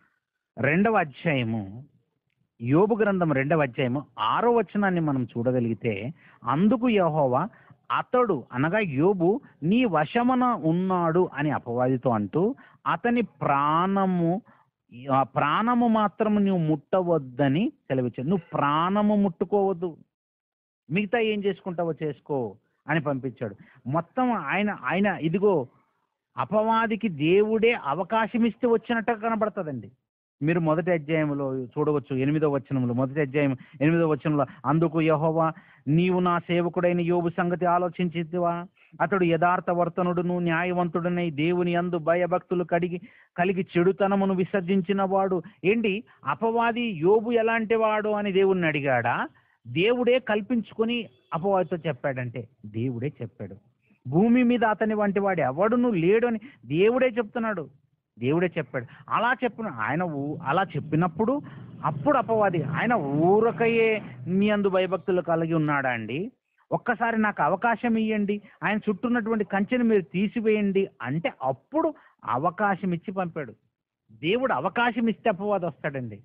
[SPEAKER 1] రెండవ అధ్యాయము యోబు గ్రంథం రెండవ అధ్యాయము ఆరో వచనాన్ని మనం చూడగలిగితే అందుకు యెహోవా అతడు అనగా యోబు నీ వశమున ఉన్నాడు అని అపవాదితో అంటూ అతని ప్రాణము ఆ ప్రాణము మాత్రము నువ్వు ముట్టవద్దని సెలవిచ్చాడు నువ్వు ప్రాణము ముట్టుకోవద్దు మిగతా ఏం చేసుకుంటావో చేసుకో అని పంపించాడు మొత్తం ఆయన ఆయన ఇదిగో అపవాదికి దేవుడే అవకాశం ఇస్తే వచ్చినట్టు కనబడుతుందండి మీరు మొదటి అధ్యాయంలో చూడవచ్చు ఎనిమిదో వచనంలో మొదటి అధ్యాయం ఎనిమిదో వచనంలో అందుకు యహోవా నీవు నా సేవకుడైన యోబు సంగతి ఆలోచించితివా అతడు యథార్థ వర్తనుడును న్యాయవంతుడనై దేవుని అందు భయభక్తులు కడిగి కలిగి చెడుతనమును విసర్జించిన వాడు ఏంటి అపవాది యోబు ఎలాంటి వాడు అని దేవుణ్ణి అడిగాడా దేవుడే కల్పించుకొని అపవాదితో చెప్పాడంటే దేవుడే చెప్పాడు భూమి మీద అతని వంటి వాడు ఎవడును లేడు అని దేవుడే చెప్తున్నాడు దేవుడే చెప్పాడు అలా చెప్పిన ఆయన ఊ- అలా చెప్పినప్పుడు అప్పుడు అపవాది ఆయన ఊరకయే మీ అందు భయభక్తులు కలిగి ఉన్నాడా అండి ఒక్కసారి నాకు అవకాశం ఇవ్వండి ఆయన చుట్టూ ఉన్నటువంటి కంచెని మీరు తీసివేయండి అంటే అప్పుడు అవకాశం ఇచ్చి పంపాడు దేవుడు అవకాశం ఇస్తే అపవాది వస్తాడండి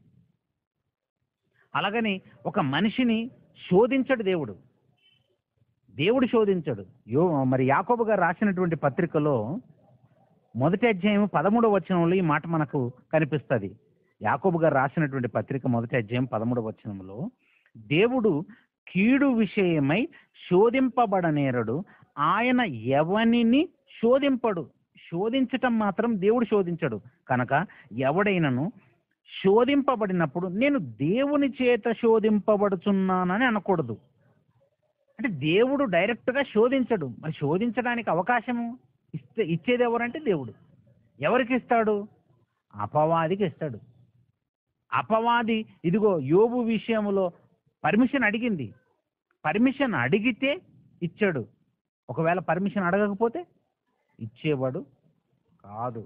[SPEAKER 1] అలాగని ఒక మనిషిని శోధించడు దేవుడు దేవుడు శోధించడు యో మరి యాకోబు గారు రాసినటువంటి పత్రికలో మొదటి అధ్యాయం పదమూడవ వచనంలో ఈ మాట మనకు కనిపిస్తుంది యాకోబు గారు రాసినటువంటి పత్రిక మొదటి అధ్యాయం పదమూడవ వచనంలో దేవుడు కీడు విషయమై శోధింపబడనేరడు ఆయన ఎవనిని శోధింపడు శోధించటం మాత్రం దేవుడు శోధించడు కనుక ఎవడైనను శోధింపబడినప్పుడు నేను దేవుని చేత శోధింపబడుచున్నానని అనకూడదు అంటే దేవుడు డైరెక్ట్గా శోధించడు మరి శోధించడానికి అవకాశము ఇస్తే ఇచ్చేది ఎవరంటే దేవుడు ఎవరికి ఇస్తాడు అపవాదికి ఇస్తాడు అపవాది ఇదిగో యోబు విషయంలో పర్మిషన్ అడిగింది పర్మిషన్ అడిగితే ఇచ్చాడు ఒకవేళ పర్మిషన్ అడగకపోతే ఇచ్చేవాడు కాదు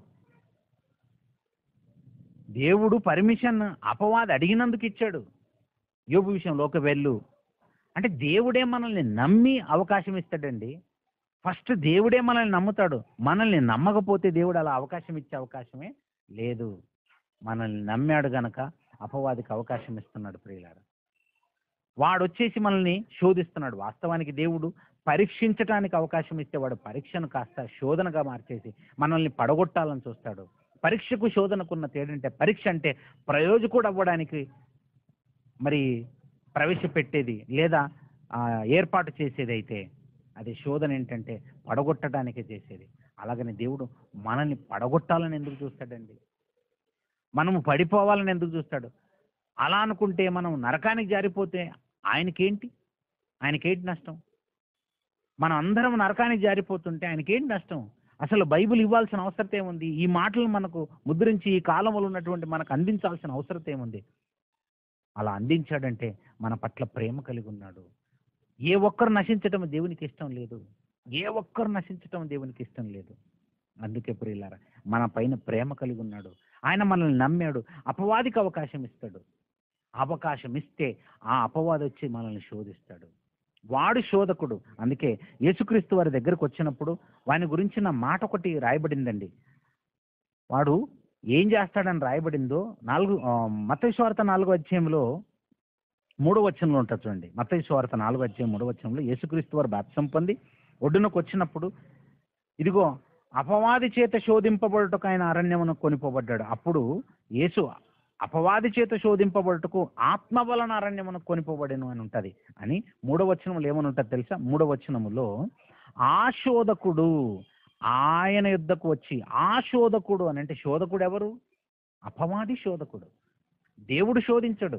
[SPEAKER 1] దేవుడు పర్మిషన్ అపవాది అడిగినందుకు ఇచ్చాడు యోబు విషయంలోకి వెళ్ళు అంటే దేవుడే మనల్ని నమ్మి అవకాశం ఇస్తాడండి ఫస్ట్ దేవుడే మనల్ని నమ్ముతాడు మనల్ని నమ్మకపోతే దేవుడు అలా అవకాశం ఇచ్చే అవకాశమే లేదు మనల్ని నమ్మాడు గనక అపవాదికి అవకాశం ఇస్తున్నాడు ప్రియులారా వాడు వచ్చేసి మనల్ని శోధిస్తున్నాడు వాస్తవానికి దేవుడు పరీక్షించడానికి అవకాశం ఇస్తే వాడు పరీక్షను కాస్త శోధనగా మార్చేసి మనల్ని పడగొట్టాలని చూస్తాడు పరీక్షకు శోధనకున్న తేడంటే పరీక్ష అంటే ప్రయోజకుడు అవ్వడానికి మరి ప్రవేశపెట్టేది లేదా ఆ, ఏర్పాటు చేసేది అయితే అది శోధన ఏంటంటే పడగొట్టడానికే చేసేది అలాగని దేవుడు మనల్ని పడగొట్టాలని ఎందుకు చూస్తాడండి మనము పడిపోవాలని ఎందుకు చూస్తాడు అలా అనుకుంటే మనం నరకానికి జారిపోతే ఆయనకేంటి ఆయనకేంటి నష్టం మనం అందరం నరకానికి జారిపోతుంటే ఆయనకేంటి నష్టం అసలు బైబిల్ ఇవ్వాల్సిన అవసరం ఏముంది ఈ మాటలు మనకు ముద్రించి ఈ కాలంలో ఉన్నటువంటి మనకు అందించాల్సిన అవసరం ఏముంది అలా అందించాడంటే మన పట్ల ప్రేమ కలిగి ఉన్నాడు ఏ ఒక్కరు నశించటం దేవునికి ఇష్టం లేదు ఏ ఒక్కరు నశించటం దేవునికి ఇష్టం లేదు అందుకే ప్రియులారా మన పైన ప్రేమ కలిగి ఉన్నాడు ఆయన మనల్ని నమ్మాడు అపవాదికి అవకాశం ఇస్తాడు అవకాశం ఇస్తే ఆ అపవాది వచ్చి మనల్ని శోధిస్తాడు వాడు శోధకుడు అందుకే యేసుక్రీస్తు వారి దగ్గరకు వచ్చినప్పుడు వాని గురించిన మాట ఒకటి రాయబడిందండి వాడు ఏం చేస్తాడని రాయబడిందో నాలుగు మతేశ్వార్త నాలుగో అధ్యాయంలో మూడో వచనంలో ఉంటుంది చూడండి మతేశ్వార్త నాలుగో అధ్యాయం మూడో వచనంలో యేసుక్రీస్తు వారు బాప్సం పొంది ఒడ్డునకు వచ్చినప్పుడు ఇదిగో అపవాది చేత శోధింపబడుటకు ఆయన అరణ్యమును కొనిపోబడ్డాడు అప్పుడు యేసు అపవాది చేత శోధింపబడుటకు ఆత్మ వలన అరణ్యమును కొనిపోబడెను అని ఉంటది అని మూడవ వచనములు ఏమని ఉంటుంది తెలుసా మూడవ వచనములో ఆ శోధకుడు ఆయన యుద్ధకు వచ్చి ఆ శోధకుడు అని అంటే శోధకుడు ఎవరు అపవాది శోధకుడు దేవుడు శోధించడు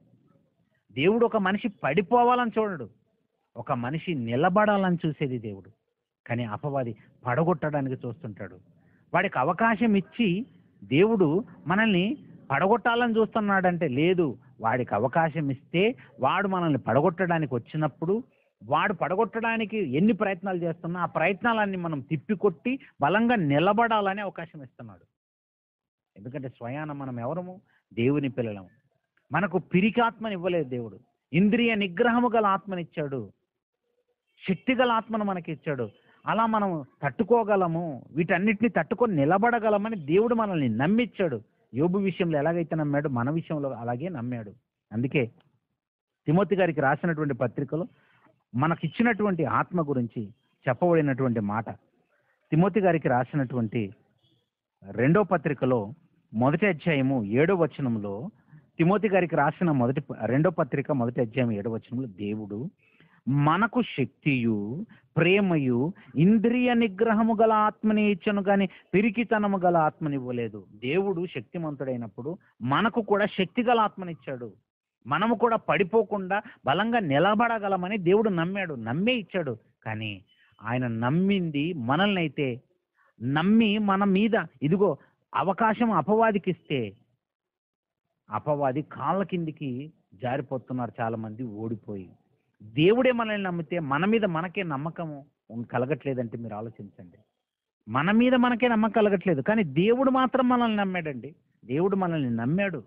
[SPEAKER 1] దేవుడు ఒక మనిషి పడిపోవాలని చూడడు ఒక మనిషి నిలబడాలని చూసేది దేవుడు కానీ అపవాది పడగొట్టడానికి చూస్తుంటాడు వాడికి అవకాశం ఇచ్చి దేవుడు మనల్ని పడగొట్టాలని చూస్తున్నాడంటే లేదు వాడికి అవకాశం ఇస్తే వాడు మనల్ని పడగొట్టడానికి వచ్చినప్పుడు వాడు పడగొట్టడానికి ఎన్ని ప్రయత్నాలు చేస్తున్నా ఆ ప్రయత్నాలన్నీ మనం తిప్పికొట్టి బలంగా నిలబడాలని అవకాశం ఇస్తున్నాడు ఎందుకంటే స్వయాన మనం ఎవరము దేవుని పిల్లలము మనకు పిరికాత్మని ఇవ్వలేదు దేవుడు ఇంద్రియ నిగ్రహము గల ఆత్మనిచ్చాడు శక్తి గల ఆత్మను మనకి ఇచ్చాడు అలా మనం తట్టుకోగలము వీటన్నిటిని తట్టుకొని నిలబడగలమని దేవుడు మనల్ని నమ్మిచ్చాడు యోబు విషయంలో ఎలాగైతే నమ్మాడు మన విషయంలో అలాగే నమ్మాడు అందుకే తిమోతి గారికి రాసినటువంటి పత్రికలో మనకిచ్చినటువంటి ఆత్మ గురించి చెప్పబడినటువంటి మాట తిమోతి గారికి రాసినటువంటి రెండో పత్రికలో మొదటి అధ్యాయము ఏడో వచనంలో తిమోతి గారికి రాసిన మొదటి ప- రెండో పత్రిక మొదటి అధ్యాయం ఏడో వచనంలో దేవుడు మనకు శక్తియు ప్రేమయు ఇంద్రియ నిగ్రహము గల ఆత్మని ఇచ్చను కానీ పిరికితనము గల ఆత్మని ఇవ్వలేదు దేవుడు శక్తిమంతుడైనప్పుడు మనకు కూడా శక్తి గల ఆత్మనిచ్చాడు మనము కూడా పడిపోకుండా బలంగా నిలబడగలమని దేవుడు నమ్మాడు నమ్మే ఇచ్చాడు కానీ ఆయన నమ్మింది మనల్ని అయితే నమ్మి మన మీద ఇదిగో అవకాశం అపవాదికి ఇస్తే అపవాది కాళ్ళ కిందికి జారిపోతున్నారు చాలా మంది ఓడిపోయి దేవుడే మనల్ని నమ్మితే మన మీద మనకే నమ్మకం ఉం- కలగట్లేదంటే మీరు ఆలోచించండి మన మీద మనకే నమ్మకం కలగట్లేదు కానీ దేవుడు మాత్రం మనల్ని నమ్మాడండి దేవుడు మనల్ని నమ్మాడు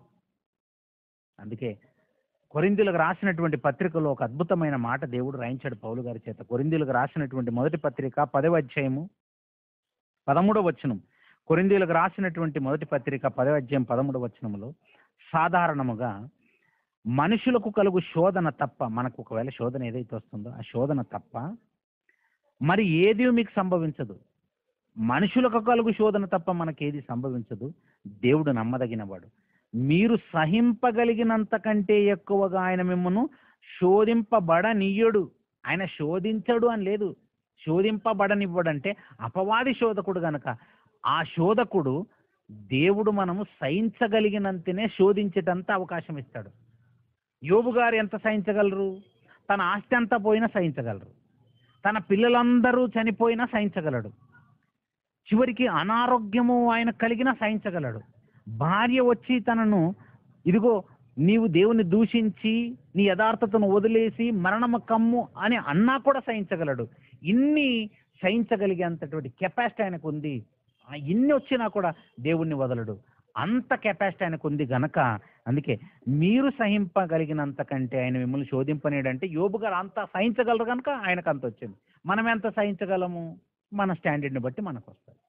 [SPEAKER 1] అందుకే కొరిందులకు రాసినటువంటి పత్రికలో ఒక అద్భుతమైన మాట దేవుడు రాయించాడు పౌలు గారి చేత కొరిందులకు రాసినటువంటి మొదటి పత్రిక పదవ అధ్యాయము పదమూడవ వచనం కొరిందీలకు రాసినటువంటి మొదటి పత్రిక పదవ అధ్యాయం పదమూడవ వచనములో సాధారణముగా మనుషులకు కలుగు శోధన తప్ప మనకు ఒకవేళ శోధన ఏదైతే వస్తుందో ఆ శోధన తప్ప మరి ఏది మీకు సంభవించదు మనుషులకు కలుగు శోధన తప్ప మనకేది సంభవించదు దేవుడు నమ్మదగినవాడు మీరు సహింపగలిగినంత కంటే ఎక్కువగా ఆయన మిమ్మను శోధింపబడనీయుడు ఆయన శోధించడు అని లేదు శోధింపబడనివ్వడంటే అపవాది శోధకుడు గనక ఆ శోధకుడు దేవుడు మనము సహించగలిగినంతనే శోధించేటంత అవకాశం ఇస్తాడు యోబు గారు ఎంత సహించగలరు తన ఆస్తి అంతా పోయినా సహించగలరు తన పిల్లలందరూ చనిపోయినా సహించగలడు చివరికి అనారోగ్యము ఆయన కలిగినా సహించగలడు భార్య వచ్చి తనను ఇదిగో నీవు దేవుని దూషించి నీ యథార్థతను వదిలేసి మరణము కమ్ము అని అన్నా కూడా సహించగలడు ఇన్ని సహించగలిగేంతటువంటి కెపాసిటీ ఆయనకు ఉంది ఆ ఇన్ని వచ్చినా కూడా దేవుణ్ణి వదలడు అంత కెపాసిటీ ఆయనకు ఉంది గనక అందుకే మీరు సహింపగలిగినంత కంటే ఆయన మిమ్మల్ని శోధింపనేడంటే యోబు గారు అంత సహించగలరు కనుక ఆయనకు అంత వచ్చింది మనం ఎంత సహించగలము మన స్టాండర్డ్ని బట్టి మనకు వస్తుంది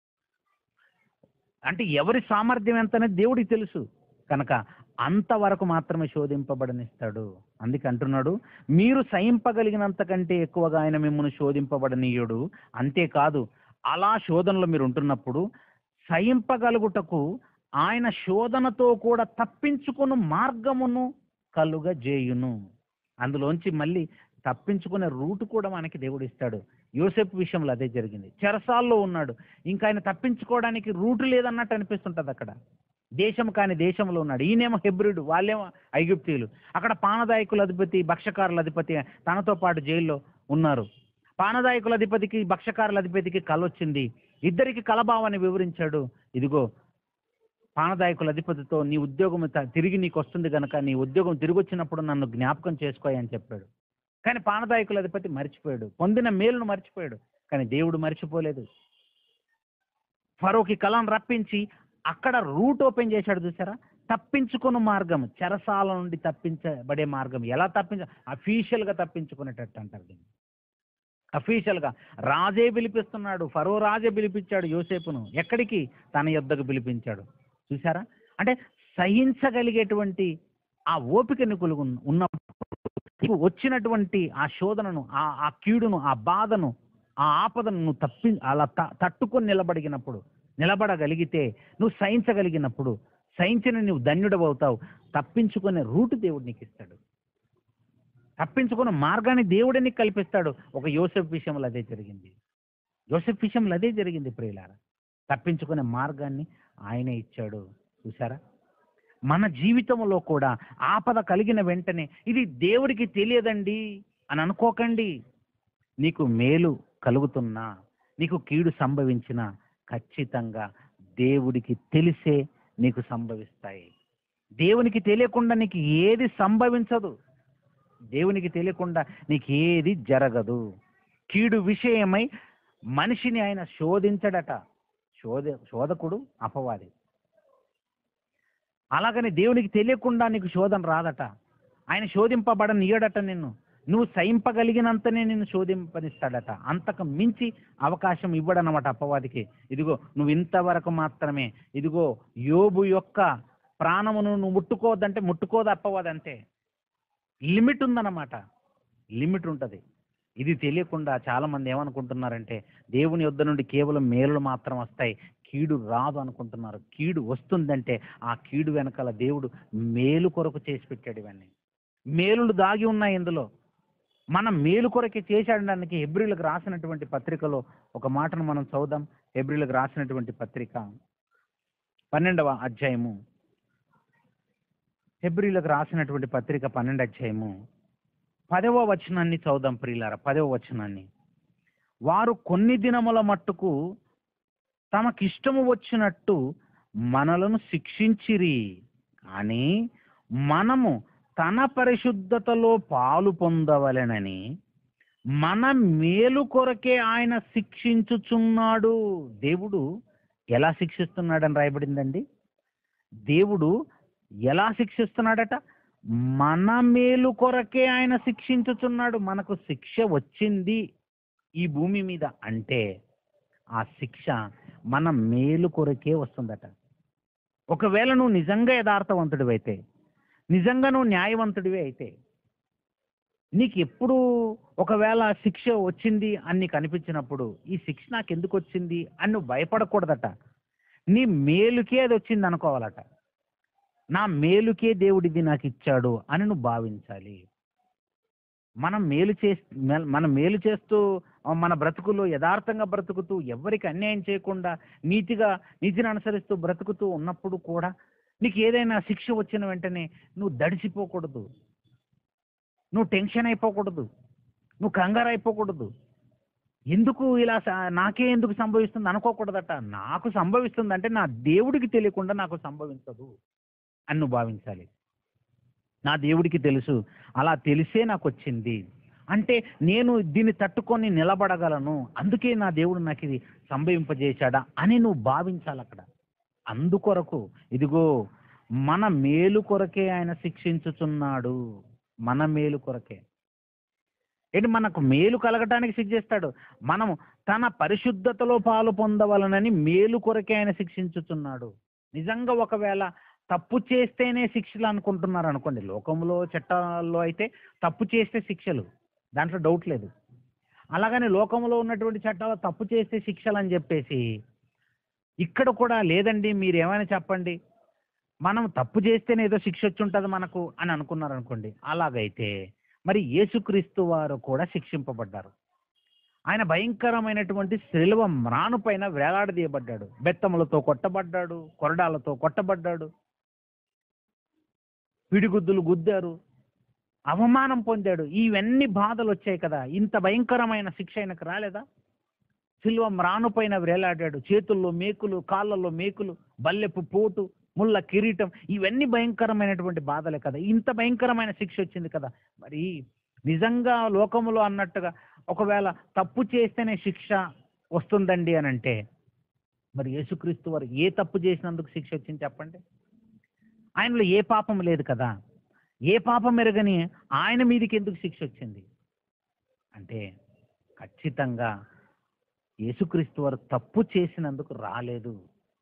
[SPEAKER 1] అంటే ఎవరి సామర్థ్యం ఎంత అనేది దేవుడికి తెలుసు కనుక అంతవరకు మాత్రమే శోధింపబడనిస్తాడు అందుకే అంటున్నాడు మీరు సహింపగలిగినంత కంటే ఎక్కువగా ఆయన మిమ్మల్ని శోధింపబడనీయుడు అంతేకాదు అలా శోధనలో మీరు ఉంటున్నప్పుడు సహింపగలుగుటకు ఆయన శోధనతో కూడా తప్పించుకుని మార్గమును కలుగజేయును అందులోంచి మళ్ళీ తప్పించుకునే రూట్ కూడా మనకి దేవుడు ఇస్తాడు యోసేపు విషయంలో అదే జరిగింది చెరసాల్లో ఉన్నాడు ఇంకా ఆయన తప్పించుకోవడానికి రూట్ లేదన్నట్టు అనిపిస్తుంటది అక్కడ దేశం కాని దేశంలో ఉన్నాడు ఈయనేమో హెబ్రిడు వాళ్ళేమో ఐగుప్తీయులు అక్కడ పానదాయకుల అధిపతి భక్షకారుల అధిపతి తనతో పాటు జైల్లో ఉన్నారు పానదాయకుల అధిపతికి భక్షకారుల అధిపతికి కల వచ్చింది ఇద్దరికి కలభావాన్ని వివరించాడు ఇదిగో పానదాయకుల అధిపతితో నీ ఉద్యోగం త- తిరిగి నీకు వస్తుంది కనుక నీ ఉద్యోగం తిరిగి వచ్చినప్పుడు నన్ను జ్ఞాపకం చేసుకోయి అని చెప్పాడు కానీ పానదాయకుల అధిపతి మర్చిపోయాడు పొందిన మేలును మర్చిపోయాడు కానీ దేవుడు మర్చిపోలేదు ఫరోకి కళను రప్పించి అక్కడ రూట్ ఓపెన్ చేశాడు చూసారా తప్పించుకున్న మార్గం చెరసాల నుండి తప్పించబడే మార్గం ఎలా తప్పించ అఫీషియల్గా తప్పించుకునేటట్టు అంటారు దీన్ని అఫీషియల్గా రాజే పిలిపిస్తున్నాడు ఫరో రాజే పిలిపించాడు యోసేపును ఎక్కడికి తన యొద్దకు పిలిపించాడు చూసారా అంటే సహించగలిగేటువంటి ఆ ఓపికని కొలుగు ఉన్నప్పుడు నీకు వచ్చినటువంటి ఆ శోధనను ఆ ఆ కీడును ఆ బాధను ఆ ఆపదను నువ్వు తప్పి అలా త- తట్టుకొని నిలబడినప్పుడు నిలబడగలిగితే నువ్వు సహించగలిగినప్పుడు సహించిన నువ్వు ధన్యుడవవుతావు తప్పించుకునే రూటు దేవుడు నీకు ఇస్తాడు తప్పించుకునే మార్గాన్ని దేవుడే నీకు కల్పిస్తాడు ఒక యోసెఫ్ విషయంలో అదే జరిగింది యోసెఫ్ విషయంలో అదే జరిగింది ప్రియులారా తప్పించుకునే మార్గాన్ని ఆయనే ఇచ్చాడు చూసారా మన జీవితంలో కూడా ఆపద కలిగిన వెంటనే ఇది దేవుడికి తెలియదండి అని అనుకోకండి నీకు మేలు కలుగుతున్నా నీకు కీడు సంభవించినా ఖచ్చితంగా దేవుడికి తెలిసే నీకు సంభవిస్తాయి దేవునికి తెలియకుండా నీకు ఏది సంభవించదు దేవునికి తెలియకుండా నీకు ఏది జరగదు కీడు విషయమై మనిషిని ఆయన శోధించడట శోధ శోధకుడు అపవాది అలాగని దేవునికి తెలియకుండా నీకు శోధన రాదట ఆయన శోధింపబడనీయడట నిన్ను నువ్వు సహింపగలిగినంతనే నిన్ను శోధింపనిస్తాడట అంతకు మించి అవకాశం ఇవ్వడనమాట అపవాదికి ఇదిగో నువ్వు ఇంతవరకు మాత్రమే ఇదిగో యోబు యొక్క ప్రాణమును నువ్వు ముట్టుకోవద్దంటే ముట్టుకోదు అప్పవాది అంతే లిమిట్ ఉందన్నమాట లిమిట్ ఉంటుంది ఇది తెలియకుండా చాలా మంది ఏమనుకుంటున్నారంటే దేవుని యొద్ద నుండి కేవలం మేలులు మాత్రం వస్తాయి కీడు రాదు అనుకుంటున్నారు కీడు వస్తుందంటే ఆ కీడు వెనకాల దేవుడు మేలు కొరకు చేసి పెట్టాడు ఇవన్నీ మేలులు దాగి ఉన్నాయి ఇందులో మన మేలు కొరకే చేశాడడానికి హెబ్రిలకు రాసినటువంటి పత్రికలో ఒక మాటను మనం చదుదాం హెబ్రిలకు రాసినటువంటి పత్రిక పన్నెండవ అధ్యాయము హెబ్రిలకు రాసినటువంటి పత్రిక పన్నెండు అధ్యాయము పదవ వచనాన్ని చదుదాం ప్రియులారా పదవ వచనాన్ని వారు కొన్ని దినముల మట్టుకు తమకిష్టము వచ్చినట్టు మనలను శిక్షించిరి కానీ మనము తన పరిశుద్ధతలో పాలు పొందవలెనని మన మేలు కొరకే ఆయన శిక్షించుచున్నాడు దేవుడు ఎలా శిక్షిస్తున్నాడని రాయబడిందండి దేవుడు ఎలా శిక్షిస్తున్నాడట మన మేలు కొరకే ఆయన శిక్షించుచున్నాడు మనకు శిక్ష వచ్చింది ఈ భూమి మీద అంటే ఆ శిక్ష మన మేలు కొరకే వస్తుందట ఒకవేళ నువ్వు నిజంగా యథార్థవంతుడివైతే నిజంగా నువ్వు న్యాయవంతుడివే అయితే నీకు ఎప్పుడు ఒకవేళ శిక్ష వచ్చింది అని నీకు అనిపించినప్పుడు ఈ శిక్ష నాకు ఎందుకు వచ్చింది అని నువ్వు భయపడకూడదట నీ మేలుకే అది వచ్చింది అనుకోవాలట నా మేలుకే దేవుడిది నాకు ఇచ్చాడు అని నువ్వు భావించాలి మనం మేలు చే మన మేలు చేస్తూ ఆ, మన బ్రతుకులో యథార్థంగా బ్రతుకుతూ ఎవరికి అన్యాయం చేయకుండా నీతిగా నీతిని అనుసరిస్తూ బ్రతుకుతూ ఉన్నప్పుడు కూడా నీకు ఏదైనా శిక్ష వచ్చిన వెంటనే నువ్వు దడిసిపోకూడదు నువ్వు టెన్షన్ అయిపోకూడదు నువ్వు కంగారు అయిపోకూడదు ఎందుకు ఇలా స- నాకే ఎందుకు సంభవిస్తుంది అనుకోకూడదట నాకు సంభవిస్తుంది అంటే నా దేవుడికి తెలియకుండా నాకు సంభవించదు అని నువ్వు భావించాలి నా దేవుడికి తెలుసు అలా తెలిసే నాకు వచ్చింది అంటే నేను దీన్ని తట్టుకొని నిలబడగలను అందుకే నా దేవుడు నాకు ఇది సంభవింపజేశాడా అని నువ్వు భావించాలి అక్కడ అందుకొరకు ఇదిగో మన మేలు కొరకే ఆయన శిక్షించుచున్నాడు మన మేలు కొరకే ఏంటి మనకు మేలు కలగటానికి శిక్షిస్తాడు మనము తన పరిశుద్ధతలో పాలు పొందవలనని మేలు కొరకే ఆయన శిక్షించుచున్నాడు నిజంగా ఒకవేళ తప్పు చేస్తేనే శిక్షలు అనుకుంటున్నారు అనుకోండి లోకంలో చట్టాల్లో అయితే తప్పు చేస్తే శిక్షలు దాంట్లో డౌట్ లేదు అలాగని లోకంలో ఉన్నటువంటి చట్టాలు తప్పు చేస్తే శిక్షలు అని చెప్పేసి ఇక్కడ కూడా లేదండి మీరు ఏమైనా చెప్పండి మనం తప్పు చేస్తేనే ఏదో శిక్ష వచ్చి ఉంటుంది మనకు అని అనుకున్నారు అనుకోండి అలాగైతే మరి యేసుక్రీస్తు వారు కూడా శిక్షింపబడ్డారు ఆయన భయంకరమైనటువంటి శిలువ మ్రాను పైన వేలాడదీయబడ్డాడు బెత్తములతో కొట్టబడ్డాడు కొరడాలతో కొట్టబడ్డాడు పిడిగుద్దులు గుద్దారు అవమానం పొందాడు ఇవన్నీ బాధలు వచ్చాయి కదా ఇంత భయంకరమైన శిక్ష ఆయనకు రాలేదా సిల్వ మ్రాను పైన వేలాడాడు చేతుల్లో మేకులు కాళ్ళల్లో మేకులు బల్లెపు పోటు ముళ్ళ కిరీటం ఇవన్నీ భయంకరమైనటువంటి బాధలే కదా ఇంత భయంకరమైన శిక్ష వచ్చింది కదా మరి నిజంగా లోకములో అన్నట్టుగా ఒకవేళ తప్పు చేస్తేనే శిక్ష వస్తుందండి అని అంటే మరి యేసుక్రీస్తు వారు ఏ తప్పు చేసినందుకు శిక్ష వచ్చింది చెప్పండి ఆయనలో ఏ పాపం లేదు కదా ఏ పాపం ఎరగని ఆయన మీదకి ఎందుకు శిక్ష వచ్చింది అంటే ఖచ్చితంగా యేసుక్రీస్తు వారు తప్పు చేసినందుకు రాలేదు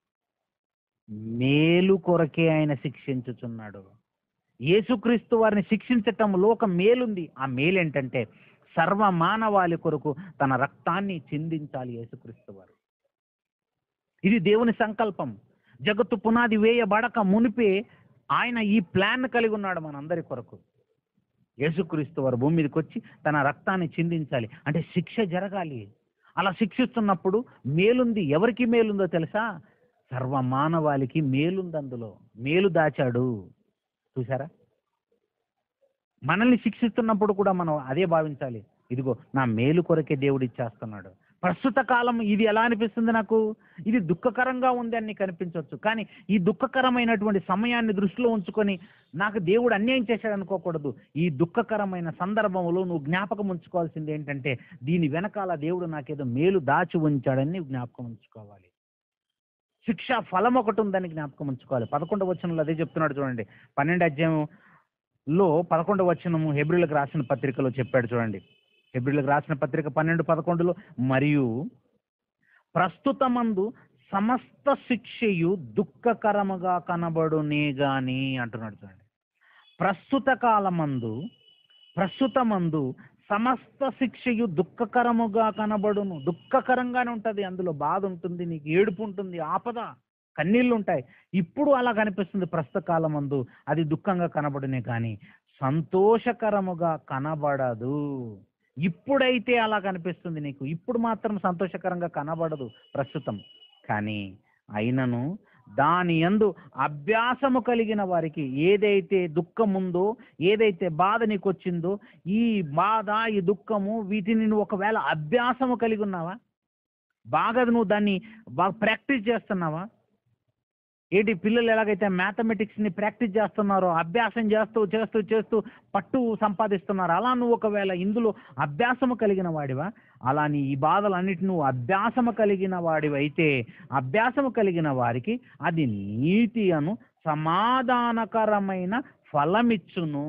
[SPEAKER 1] మేలు కొరకే ఆయన శిక్షించుచున్నాడు యేసుక్రీస్తు వారిని శిక్షించటంలో ఒక మేలుంది ఆ మేలు ఏంటంటే సర్వ మానవాళి కొరకు తన రక్తాన్ని చిందించాలి యేసుక్రీస్తు వారు ఇది దేవుని సంకల్పం జగత్తు పునాది వేయబడక మునిపే ఆయన ఈ ప్లాన్ కలిగి ఉన్నాడు మనందరి కొరకు యేసుక్రీస్తు వారు భూమి మీదకి వచ్చి తన రక్తాన్ని చిందించాలి అంటే శిక్ష జరగాలి అలా శిక్షిస్తున్నప్పుడు మేలుంది ఎవరికి మేలుందో తెలుసా సర్వ మానవాళికి మేలుంది అందులో మేలు దాచాడు చూసారా మనల్ని శిక్షిస్తున్నప్పుడు కూడా మనం అదే భావించాలి ఇదిగో నా మేలు కొరకే దేవుడు ఇచ్చేస్తున్నాడు ప్రస్తుత కాలం ఇది ఎలా అనిపిస్తుంది నాకు ఇది దుఃఖకరంగా ఉంది అని నీకు అనిపించవచ్చు కానీ ఈ దుఃఖకరమైనటువంటి సమయాన్ని దృష్టిలో ఉంచుకొని నాకు దేవుడు అన్యాయం చేశాడు అనుకోకూడదు ఈ దుఃఖకరమైన సందర్భంలో నువ్వు జ్ఞాపకం ఉంచుకోవాల్సింది ఏంటంటే దీని వెనకాల దేవుడు నాకేదో మేలు దాచి ఉంచాడని నీవు జ్ఞాపకం ఉంచుకోవాలి శిక్ష ఫలం ఒకటి ఉందని జ్ఞాపకం ఉంచుకోవాలి పదకొండవ వచనంలో అదే చెప్తున్నాడు చూడండి పన్నెండు అధ్యాయంలో పదకొండవ వచనము హెబ్రిలకు రాసిన పత్రికలో చెప్పాడు చూడండి హెబ్రిలకు రాసిన పత్రిక పన్నెండు పదకొండులో మరియు ప్రస్తుతమందు సమస్త శిక్షయు దుఃఖకరముగా కనబడునే గాని అంటున్నాడు చూడండి ప్రస్తుత కాలమందు ప్రస్తుతమందు సమస్త శిక్షయు దుఃఖకరముగా కనబడును దుఃఖకరంగానే ఉంటుంది అందులో బాధ ఉంటుంది నీకు ఏడుపు ఉంటుంది ఆపద కన్నీళ్ళు ఉంటాయి ఇప్పుడు అలా కనిపిస్తుంది ప్రస్తుత కాలమందు అది దుఃఖంగా కనబడునే కానీ సంతోషకరముగా కనబడదు ఇప్పుడైతే అలా కనిపిస్తుంది నీకు ఇప్పుడు మాత్రం సంతోషకరంగా కనబడదు ప్రస్తుతం కానీ అయినను దాని యందు అభ్యాసము కలిగిన వారికి ఏదైతే దుఃఖం ఉందో ఏదైతే బాధ నీకు వచ్చిందో ఈ బాధ ఈ దుఃఖము వీటిని నువ్వు ఒకవేళ అభ్యాసము కలిగి ఉన్నావా బాగా నువ్వు దాన్ని బాగా ప్రాక్టీస్ చేస్తున్నావా ఏంటి పిల్లలు ఎలాగైతే మ్యాథమెటిక్స్ ని ప్రాక్టీస్ చేస్తున్నారో అభ్యాసం చేస్తూ చేస్తూ చేస్తూ పట్టు సంపాదిస్తున్నారు అలా నువ్వు ఒకవేళ ఇందులో అభ్యాసము కలిగిన వాడివా అలా నీ ఈ బాధలన్నిటి నువ్వు అభ్యాసము కలిగిన వాడివైతే అభ్యాసము కలిగిన వారికి అది నీతి అను సమాధానకరమైన ఫలమిచ్చును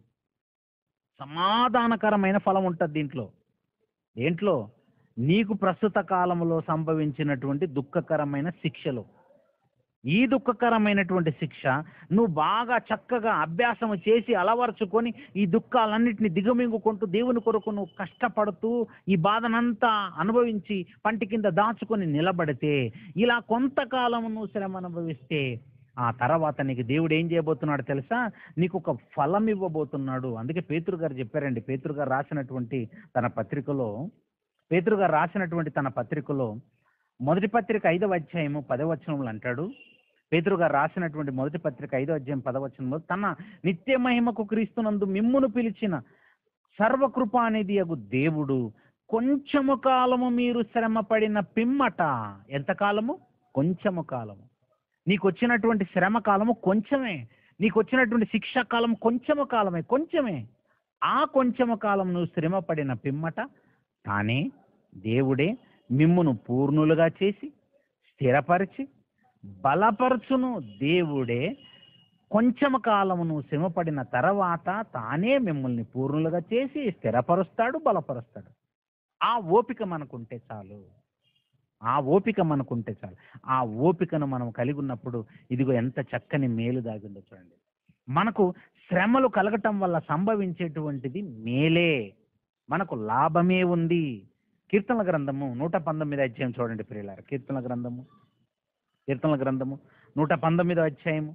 [SPEAKER 1] సమాధానకరమైన ఫలం ఉంటుంది దీంట్లో దేంట్లో నీకు ప్రస్తుత కాలంలో సంభవించినటువంటి దుఃఖకరమైన శిక్షలు ఈ దుఃఖకరమైనటువంటి శిక్ష నువ్వు బాగా చక్కగా అభ్యాసం చేసి అలవరుచుకొని ఈ దుఃఖాలన్నింటినీ దిగమింగుకుంటూ దేవుని కొరకు నువ్వు కష్టపడుతూ ఈ బాధనంతా అనుభవించి పంటి కింద దాచుకొని నిలబడితే ఇలా కొంతకాలం నువ్వు శ్రమ అనుభవిస్తే ఆ తర్వాత నీకు దేవుడు ఏం చేయబోతున్నాడు తెలుసా నీకు ఒక ఫలం ఇవ్వబోతున్నాడు అందుకే పేతురు గారు చెప్పారండి పేతురు గారు రాసినటువంటి తన పత్రికలో పేతురు గారు రాసినటువంటి తన పత్రికలో మొదటి పత్రిక ఐదవ అధ్యాయము పదవచనములు అంటాడు పేతురు గారు రాసినటువంటి మొదటి పత్రిక ఐదో అధ్యాయం పదవచనంలో తన నిత్య మహిమకు క్రీస్తునందు మిమ్మును పిలిచిన సర్వకృపానిధి అగు దేవుడు కొంచెము కాలము మీరు శ్రమ పడిన పిమ్మట ఎంత కాలము కొంచెము కాలము నీకు వచ్చినటువంటి శ్రమ కాలము కొంచెమే నీకు వచ్చినటువంటి శిక్షా కాలం కొంచెము కాలమే కొంచెమే ఆ కొంచెము కాలం నువ్వు శ్రమ పడిన పిమ్మట తానే దేవుడే మిమ్మును పూర్ణులుగా చేసి స్థిరపరిచి బలపరచును దేవుడే కొంచెం కాలమును శ్రమపడిన తర్వాత తానే మిమ్మల్ని పూర్ణులుగా చేసి స్థిరపరుస్తాడు బలపరుస్తాడు ఆ ఓపిక మనకుంటే చాలు ఆ ఓపిక మనకుంటే చాలు ఆ ఓపికను మనం కలిగి ఉన్నప్పుడు ఇదిగో ఎంత చక్కని మేలు దాగిందో చూడండి మనకు శ్రమలు కలగటం వల్ల సంభవించేటువంటిది మేలే మనకు లాభమే ఉంది కీర్తనల గ్రంథము నూట పంతొమ్మిది అధ్యాయం చూడండి ప్రియులారా కీర్తనల గ్రంథము కీర్తనల గ్రంథము నూట పంతొమ్మిదో అధ్యాయము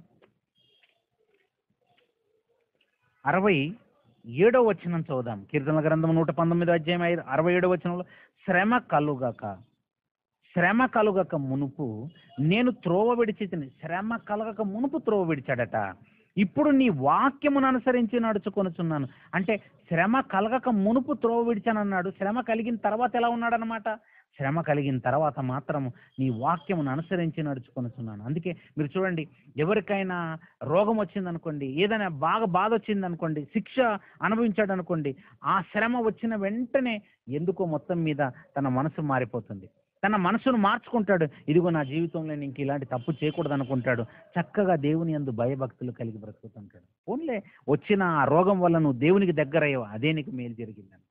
[SPEAKER 1] అరవై ఏడో వచనం చదువుదాం కీర్తనల గ్రంథం నూట పంతొమ్మిదో అధ్యాయం ఐదు అరవై ఏడో వచనంలో శ్రమ కలుగక శ్రమ కలుగక మునుపు నేను త్రోవ విడిచి శ్రమ కలగక మునుపు త్రోవ విడిచాడట ఇప్పుడు నీ వాక్యమును అనుసరించి నడుచుకొనుచున్నాను అంటే శ్రమ కలగక మునుపు త్రోవ విడిచానన్నాడు శ్రమ కలిగిన తర్వాత ఎలా ఉన్నాడనమాట శ్రమ కలిగిన తర్వాత మాత్రము నీ వాక్యమును అనుసరించి నడుచుకొనుచున్నాను అందుకే మీరు చూడండి ఎవరికైనా రోగం వచ్చిందనుకోండి ఏదైనా బాగా బాధ వచ్చిందనుకోండి శిక్ష అనుభవించాడు అనుకోండి ఆ శ్రమ వచ్చిన వెంటనే ఎందుకో మొత్తం మీద తన మనసు మారిపోతుంది తన మనసును మార్చుకుంటాడు ఇదిగో నా జీవితంలో నేను ఇంక ఇలాంటి తప్పు చేయకూడదు అనుకుంటాడు చక్కగా దేవుని యందు భయభక్తులు కలిగి బ్రతుకుతుంటాడు ఓన్లే వచ్చిన ఆ రోగం వల్ల నువ్వు దేవునికి దగ్గర అయ్యావు అదే నీకు మేలు జరిగిందని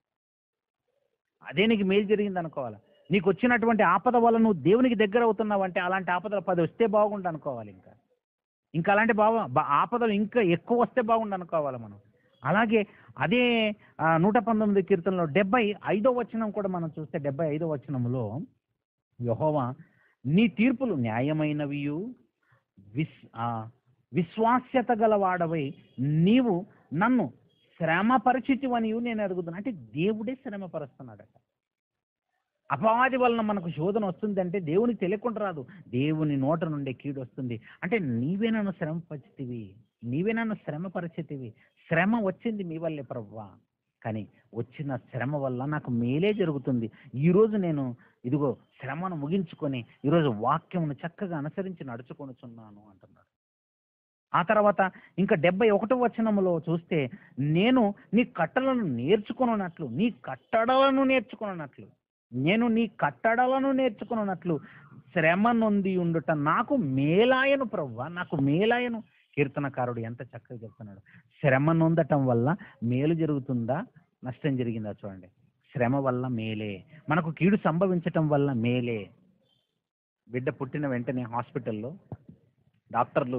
[SPEAKER 1] అదే నీకు మేలు జరిగింది అనుకోవాలి నీకు వచ్చినటువంటి ఆపద వల్ల నువ్వు దేవునికి దగ్గర అవుతున్నావు అంటే అలాంటి ఆపదలు పది వస్తే బాగుండు అనుకోవాలి ఇంకా ఇంకా అలాంటి బావ బా- ఆపదలు ఇంకా ఎక్కువ వస్తే బాగుండు అనుకోవాలి మనం అలాగే అదే ఆ, నూట పంతొమ్మిది కీర్తనలో డెబ్బై ఐదో వచనం కూడా మనం చూస్తే డెబ్బై ఐదో వచనంలో యహోవా నీ తీర్పులు న్యాయమైనవియు విస్ ఆ, విశ్వాస్యత గలవాడవై నీవు నన్ను శ్రమ పరిచితివనియు నేను అడుగుతున్నా అంటే దేవుడే శ్రమ పరుస్తున్నాడట అపవాది వలన మనకు శోధన వస్తుందంటే దేవునికి తెలియకుండా రాదు దేవుని నోట నుండి కీడు వస్తుంది అంటే నీవే నన్ను శ్రమ పరిచితివి నీవే నన్ను శ్రమ పరిచితివి శ్రమ వచ్చింది మీ వల్లే ప్రవ్వా కానీ వచ్చిన శ్రమ వల్ల నాకు మేలే జరుగుతుంది ఈరోజు నేను ఇదిగో శ్రమను ముగించుకొని ఈరోజు వాక్యమును చక్కగా అనుసరించి నడుచుకొనుచున్నాను అంటున్నాడు ఆ తర్వాత ఇంకా డెబ్బై ఒకటో వచనములో చూస్తే నేను నీ కట్టలను నేర్చుకున్నట్లు నీ కట్టడలను నేర్చుకున్నట్లు నేను నీ కట్టడలను నేర్చుకున్నట్లు శ్రమ నొంది ఉండుట నాకు మేలాయను ప్రవ్వా నాకు మేలాయను కీర్తనకారుడు ఎంత చక్కగా చెప్తున్నాడు శ్రమ నొందటం వల్ల మేలు జరుగుతుందా నష్టం జరిగిందా చూడండి శ్రమ వల్ల మేలే మనకు కీడు సంభవించటం వల్ల మేలే బిడ్డ పుట్టిన వెంటనే హాస్పిటల్లో డాక్టర్లు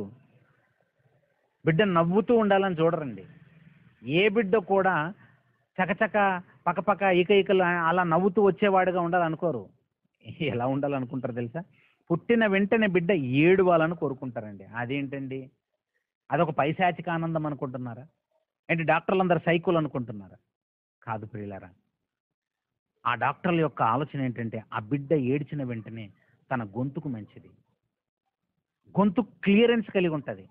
[SPEAKER 1] బిడ్డ నవ్వుతూ ఉండాలని చూడరండి ఏ బిడ్డ కూడా చకచక పక్కపక్క ఈకలు అలా నవ్వుతూ వచ్చేవాడుగా ఉండాలనుకోరు ఎలా ఉండాలనుకుంటారు తెలుసా పుట్టిన వెంటనే బిడ్డ ఏడువాలని కోరుకుంటారండి అదేంటండి అదొక పైశాచిక ఆనందం అనుకుంటున్నారా ఏంటి డాక్టర్లు అందరు సైకోలు అనుకుంటున్నారా కాదు ప్రియులారా ఆ డాక్టర్ల యొక్క ఆలోచన ఏంటంటే ఆ బిడ్డ ఏడ్చిన వెంటనే తన గొంతుకు మంచిది గొంతు క్లియరెన్స్ కలిగి ఉంటుంది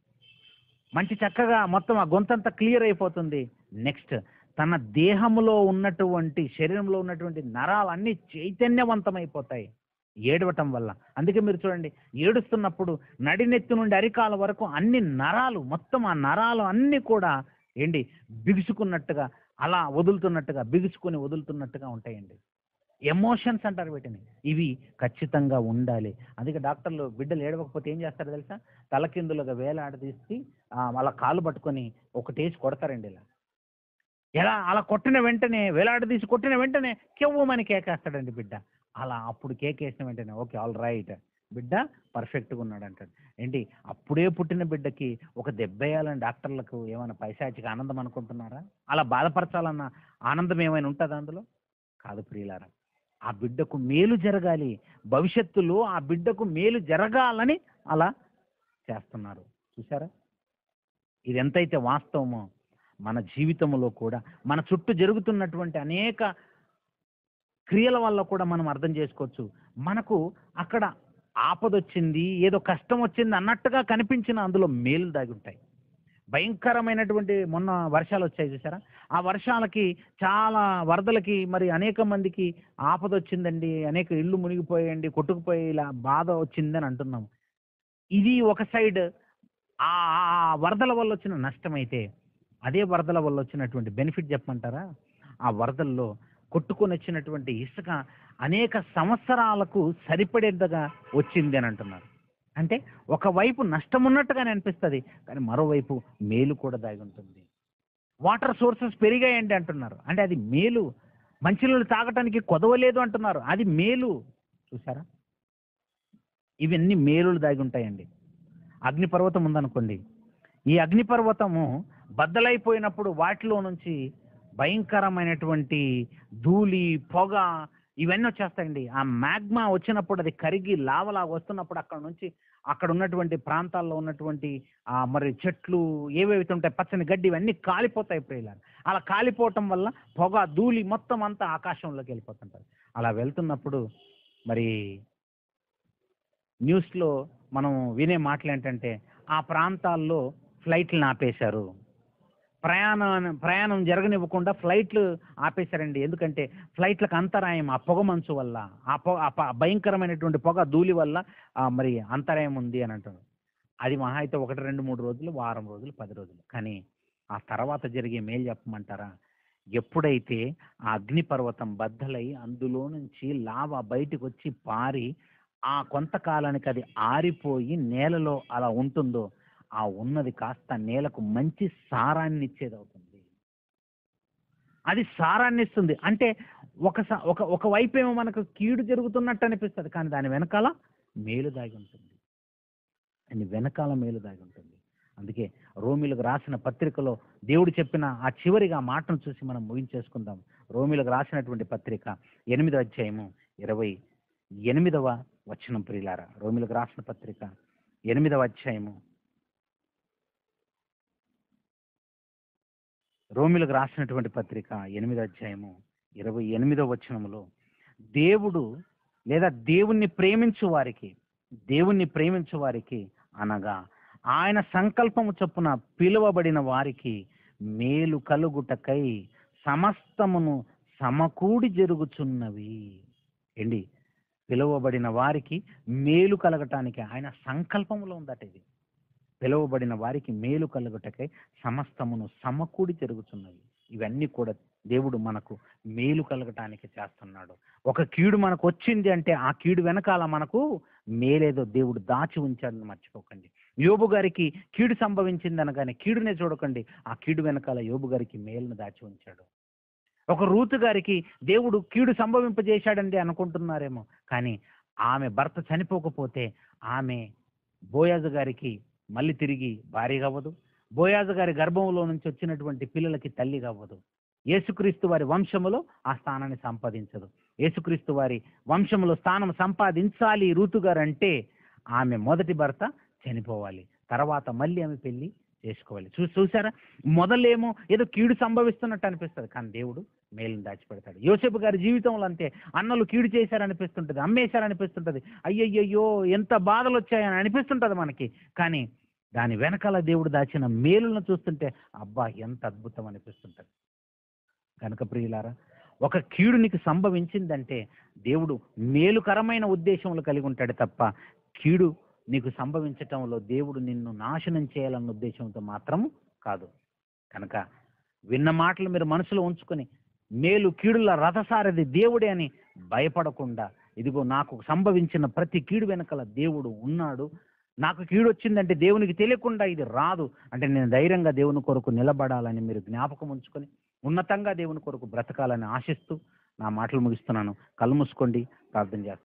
[SPEAKER 1] మంచి చక్కగా మొత్తం ఆ గొంతంతా క్లియర్ అయిపోతుంది నెక్స్ట్ తన దేహంలో ఉన్నటువంటి శరీరంలో ఉన్నటువంటి నరాలు అన్నీ చైతన్యవంతమైపోతాయి ఏడవటం వల్ల అందుకే మీరు చూడండి ఏడుస్తున్నప్పుడు నడినెత్తి నుండి అరికాల వరకు అన్ని నరాలు మొత్తం ఆ నరాలు అన్నీ కూడా ఏంటి బిగుసుకున్నట్టుగా అలా వదులుతున్నట్టుగా బిగుసుకొని వదులుతున్నట్టుగా ఉంటాయండి ఎమోషన్స్ అంటారు వీటిని ఇవి ఖచ్చితంగా ఉండాలి అందుకే డాక్టర్లు బిడ్డలు ఏడవకపోతే ఏం చేస్తారు తెలుసా తలకిందులుగా వేలాడదీసి ఆ, వాళ్ళ కాలు పట్టుకొని ఒకటేసి కొడతారండి ఇలా ఎలా అలా కొట్టిన వెంటనే వేలాడదీసి కొట్టిన వెంటనే కెవ్వమని కేకేస్తాడండి బిడ్డ అలా అప్పుడు కేకేసిన వెంటనే ఓకే ఆల్ రైట్ బిడ్డ పర్ఫెక్ట్గా ఉన్నాడు అంటాడు ఏంటి అప్పుడే పుట్టిన బిడ్డకి ఒక దెబ్బేయాలని డాక్టర్లకు ఏమైనా పైశాచిక ఆనందం అనుకుంటున్నారా అలా బాధపరచాలన్న ఆనందం ఏమైనా ఉంటుందా అందులో కాదు ప్రియులారా ఆ బిడ్డకు మేలు జరగాలి భవిష్యత్తులో ఆ బిడ్డకు మేలు జరగాలని అలా చేస్తున్నారు చూసారా ఇది ఎంతైతే వాస్తవమో మన జీవితంలో కూడా మన చుట్టూ జరుగుతున్నటువంటి అనేక క్రియల వల్ల కూడా మనం అర్థం చేసుకోవచ్చు మనకు అక్కడ ఆపదొచ్చింది ఏదో కష్టం వచ్చింది అన్నట్టుగా కనిపించిన అందులో మేలు దాగి ఉంటాయి భయంకరమైనటువంటి మొన్న వర్షాలు వచ్చాయి చూసారా ఆ వర్షాలకి చాలా వరదలకి మరి అనేక మందికి ఆపద వచ్చిందండి అనేక ఇళ్ళు మునిగిపోయండి కొట్టుకుపోయి ఇలా బాధ వచ్చిందని అంటున్నాము ఇది ఒక సైడ్ ఆ ఆ వరదల వల్ల వచ్చిన నష్టం అయితే అదే వరదల వల్ల వచ్చినటువంటి బెనిఫిట్ చెప్పమంటారా ఆ వరదల్లో కొట్టుకొని వచ్చినటువంటి ఇసుక అనేక సంవత్సరాలకు సరిపడేంతగా వచ్చింది అని అంటున్నారు అంటే ఒకవైపు నష్టం ఉన్నట్టుగానే అనిపిస్తుంది కానీ మరోవైపు మేలు కూడా దాగి ఉంటుంది వాటర్ సోర్సెస్ పెరిగాయండి అంటున్నారు అంటే అది మేలు మంచినీళ్ళు తాగటానికి కొదవలేదు అంటున్నారు అది మేలు చూసారా ఇవన్నీ మేలులు దాగి ఉంటాయండి అగ్నిపర్వతం ఉందనుకోండి ఈ అగ్నిపర్వతము బద్దలైపోయినప్పుడు వాటిలో నుంచి భయంకరమైనటువంటి ధూళి పొగ ఇవన్నీ వచ్చేస్తాయండి ఆ మ్యాగ్మా వచ్చినప్పుడు అది కరిగి లావలా వస్తున్నప్పుడు అక్కడ నుంచి అక్కడ ఉన్నటువంటి ప్రాంతాల్లో ఉన్నటువంటి ఆ మరి చెట్లు ఏవేవైతే ఉంటాయి పచ్చని గడ్డి ఇవన్నీ కాలిపోతాయి ప్రియులారు అలా కాలిపోవటం వల్ల పొగ ధూళి మొత్తం అంతా ఆకాశంలోకి వెళ్ళిపోతుంటారు అలా వెళ్తున్నప్పుడు మరి న్యూస్లో మనం వినే మాటలు ఏంటంటే ఆ ప్రాంతాల్లో ఫ్లైట్లు ఆపేశారు ప్రయాణం ప్రయాణం జరగనివ్వకుండా ఫ్లైట్లు ఆపేశారండి ఎందుకంటే ఫ్లైట్లకు అంతరాయం ఆ పొగ మంచు వల్ల ఆ పొగ ఆ ప- భయంకరమైనటువంటి పొగ ధూళి వల్ల ఆ, మరి అంతరాయం ఉంది అని అంటారు అది మహా అయితే ఒకటి రెండు మూడు రోజులు వారం రోజులు పది రోజులు కానీ ఆ తర్వాత జరిగే మేలు చెప్పమంటారా ఎప్పుడైతే ఆ అగ్నిపర్వతం బద్దలై అందులో నుంచి లావా బయటకు వచ్చి పారి ఆ కొంతకాలానికి అది ఆరిపోయి నేలలో అలా ఉంటుందో ఆ ఉన్నది కాస్త నేలకు మంచి సారాన్ని ఇచ్చేది అవుతుంది అది సారాన్ని ఇస్తుంది అంటే ఒక స- ఒక ఒక వైపేమో మనకు కీడు జరుగుతున్నట్టు అనిపిస్తుంది కానీ దాని వెనకాల మేలు దాగి ఉంటుంది అని వెనకాల మేలు దాగి ఉంటుంది అందుకే రోమిలకు రాసిన పత్రికలో దేవుడు చెప్పిన ఆ చివరిగా మాటను చూసి మనం ముగించేసుకుందాం రోమిలకు రాసినటువంటి పత్రిక ఎనిమిదవ అధ్యాయము ఇరవై ఎనిమిదవ వచనం ప్రియులారా రోమిలకు రాసిన పత్రిక ఎనిమిదవ అధ్యాయము రోమిలకు రాసినటువంటి పత్రిక ఎనిమిదో అధ్యాయము ఇరవై ఎనిమిదో వచనములో దేవుడు లేదా దేవుణ్ణి ప్రేమించు వారికి దేవుణ్ణి ప్రేమించు వారికి అనగా ఆయన సంకల్పము చొప్పున పిలువబడిన వారికి మేలు కలుగుటకై సమస్తమును సమకూడి జరుగుచున్నవి ఏండి పిలువబడిన వారికి మేలు కలగటానికి ఆయన సంకల్పములో ఉందట ఇది పిలువబడిన వారికి మేలు కలుగుటకై సమస్తమును సమకూడి జరుగుతున్నవి ఇవన్నీ కూడా దేవుడు మనకు మేలు కలగటానికి చేస్తున్నాడు ఒక కీడు మనకు వచ్చింది అంటే ఆ కీడు వెనకాల మనకు మేలేదో దేవుడు దాచి ఉంచాడని మర్చిపోకండి యోబు గారికి కీడు సంభవించింది అనగానే కీడునే చూడకండి ఆ కీడు వెనకాల యోబు గారికి మేలును దాచి ఉంచాడు ఒక రూతు గారికి దేవుడు కీడు సంభవింపజేశాడండి అనుకుంటున్నారేమో కానీ ఆమె భర్త చనిపోకపోతే ఆమె బోయాజు గారికి మళ్ళీ తిరిగి భార్య కావదు బోయాజు గారి గర్భంలో నుంచి వచ్చినటువంటి పిల్లలకి తల్లి కావదు యేసుక్రీస్తు వారి వంశములో ఆ స్థానాన్ని సంపాదించదు యేసుక్రీస్తు వారి వంశములో స్థానం సంపాదించాలి రూతు గారు అంటే ఆమె మొదటి భర్త చనిపోవాలి తర్వాత మళ్ళీ ఆమె పెళ్లి చేసుకోవాలి చూ చూసారా మొదలేమో ఏదో కీడు సంభవిస్తున్నట్టు అనిపిస్తుంది కానీ దేవుడు మేలుని దాచిపెడతాడు యోసేపు గారి జీవితంలో అంతే అన్నలు కీడు చేశారనిపిస్తుంటది అమ్మేశారనిపిస్తుంటది అయ్యయ్యో ఎంత బాధలు వచ్చాయని అనిపిస్తుంటది మనకి కానీ దాని వెనకాల దేవుడు దాచిన మేలులను చూస్తుంటే అబ్బా ఎంత అద్భుతం అనిపిస్తుంటది కనుక ప్రియులారా ఒక కీడు నీకు సంభవించిందంటే దేవుడు మేలుకరమైన ఉద్దేశములు కలిగి ఉంటాడు తప్ప కీడు నీకు సంభవించటంలో దేవుడు నిన్ను నాశనం చేయాలన్న ఉద్దేశంతో మాత్రం కాదు కనుక విన్న మాటలు మీరు మనసులో ఉంచుకొని మేలు కీడుల రథసారథి దేవుడే అని భయపడకుండా ఇదిగో నాకు సంభవించిన ప్రతి కీడు వెనకాల దేవుడు ఉన్నాడు నాకు కీడు వచ్చిందంటే దేవునికి తెలియకుండా ఇది రాదు అంటే నేను ధైర్యంగా దేవుని కొరకు నిలబడాలని మీరు జ్ఞాపకం ఉంచుకొని ఉన్నతంగా దేవుని కొరకు బ్రతకాలని ఆశిస్తూ నా మాటలు ముగిస్తున్నాను కళ్ళు మూసుకోండి ప్రార్థన చేస్తాను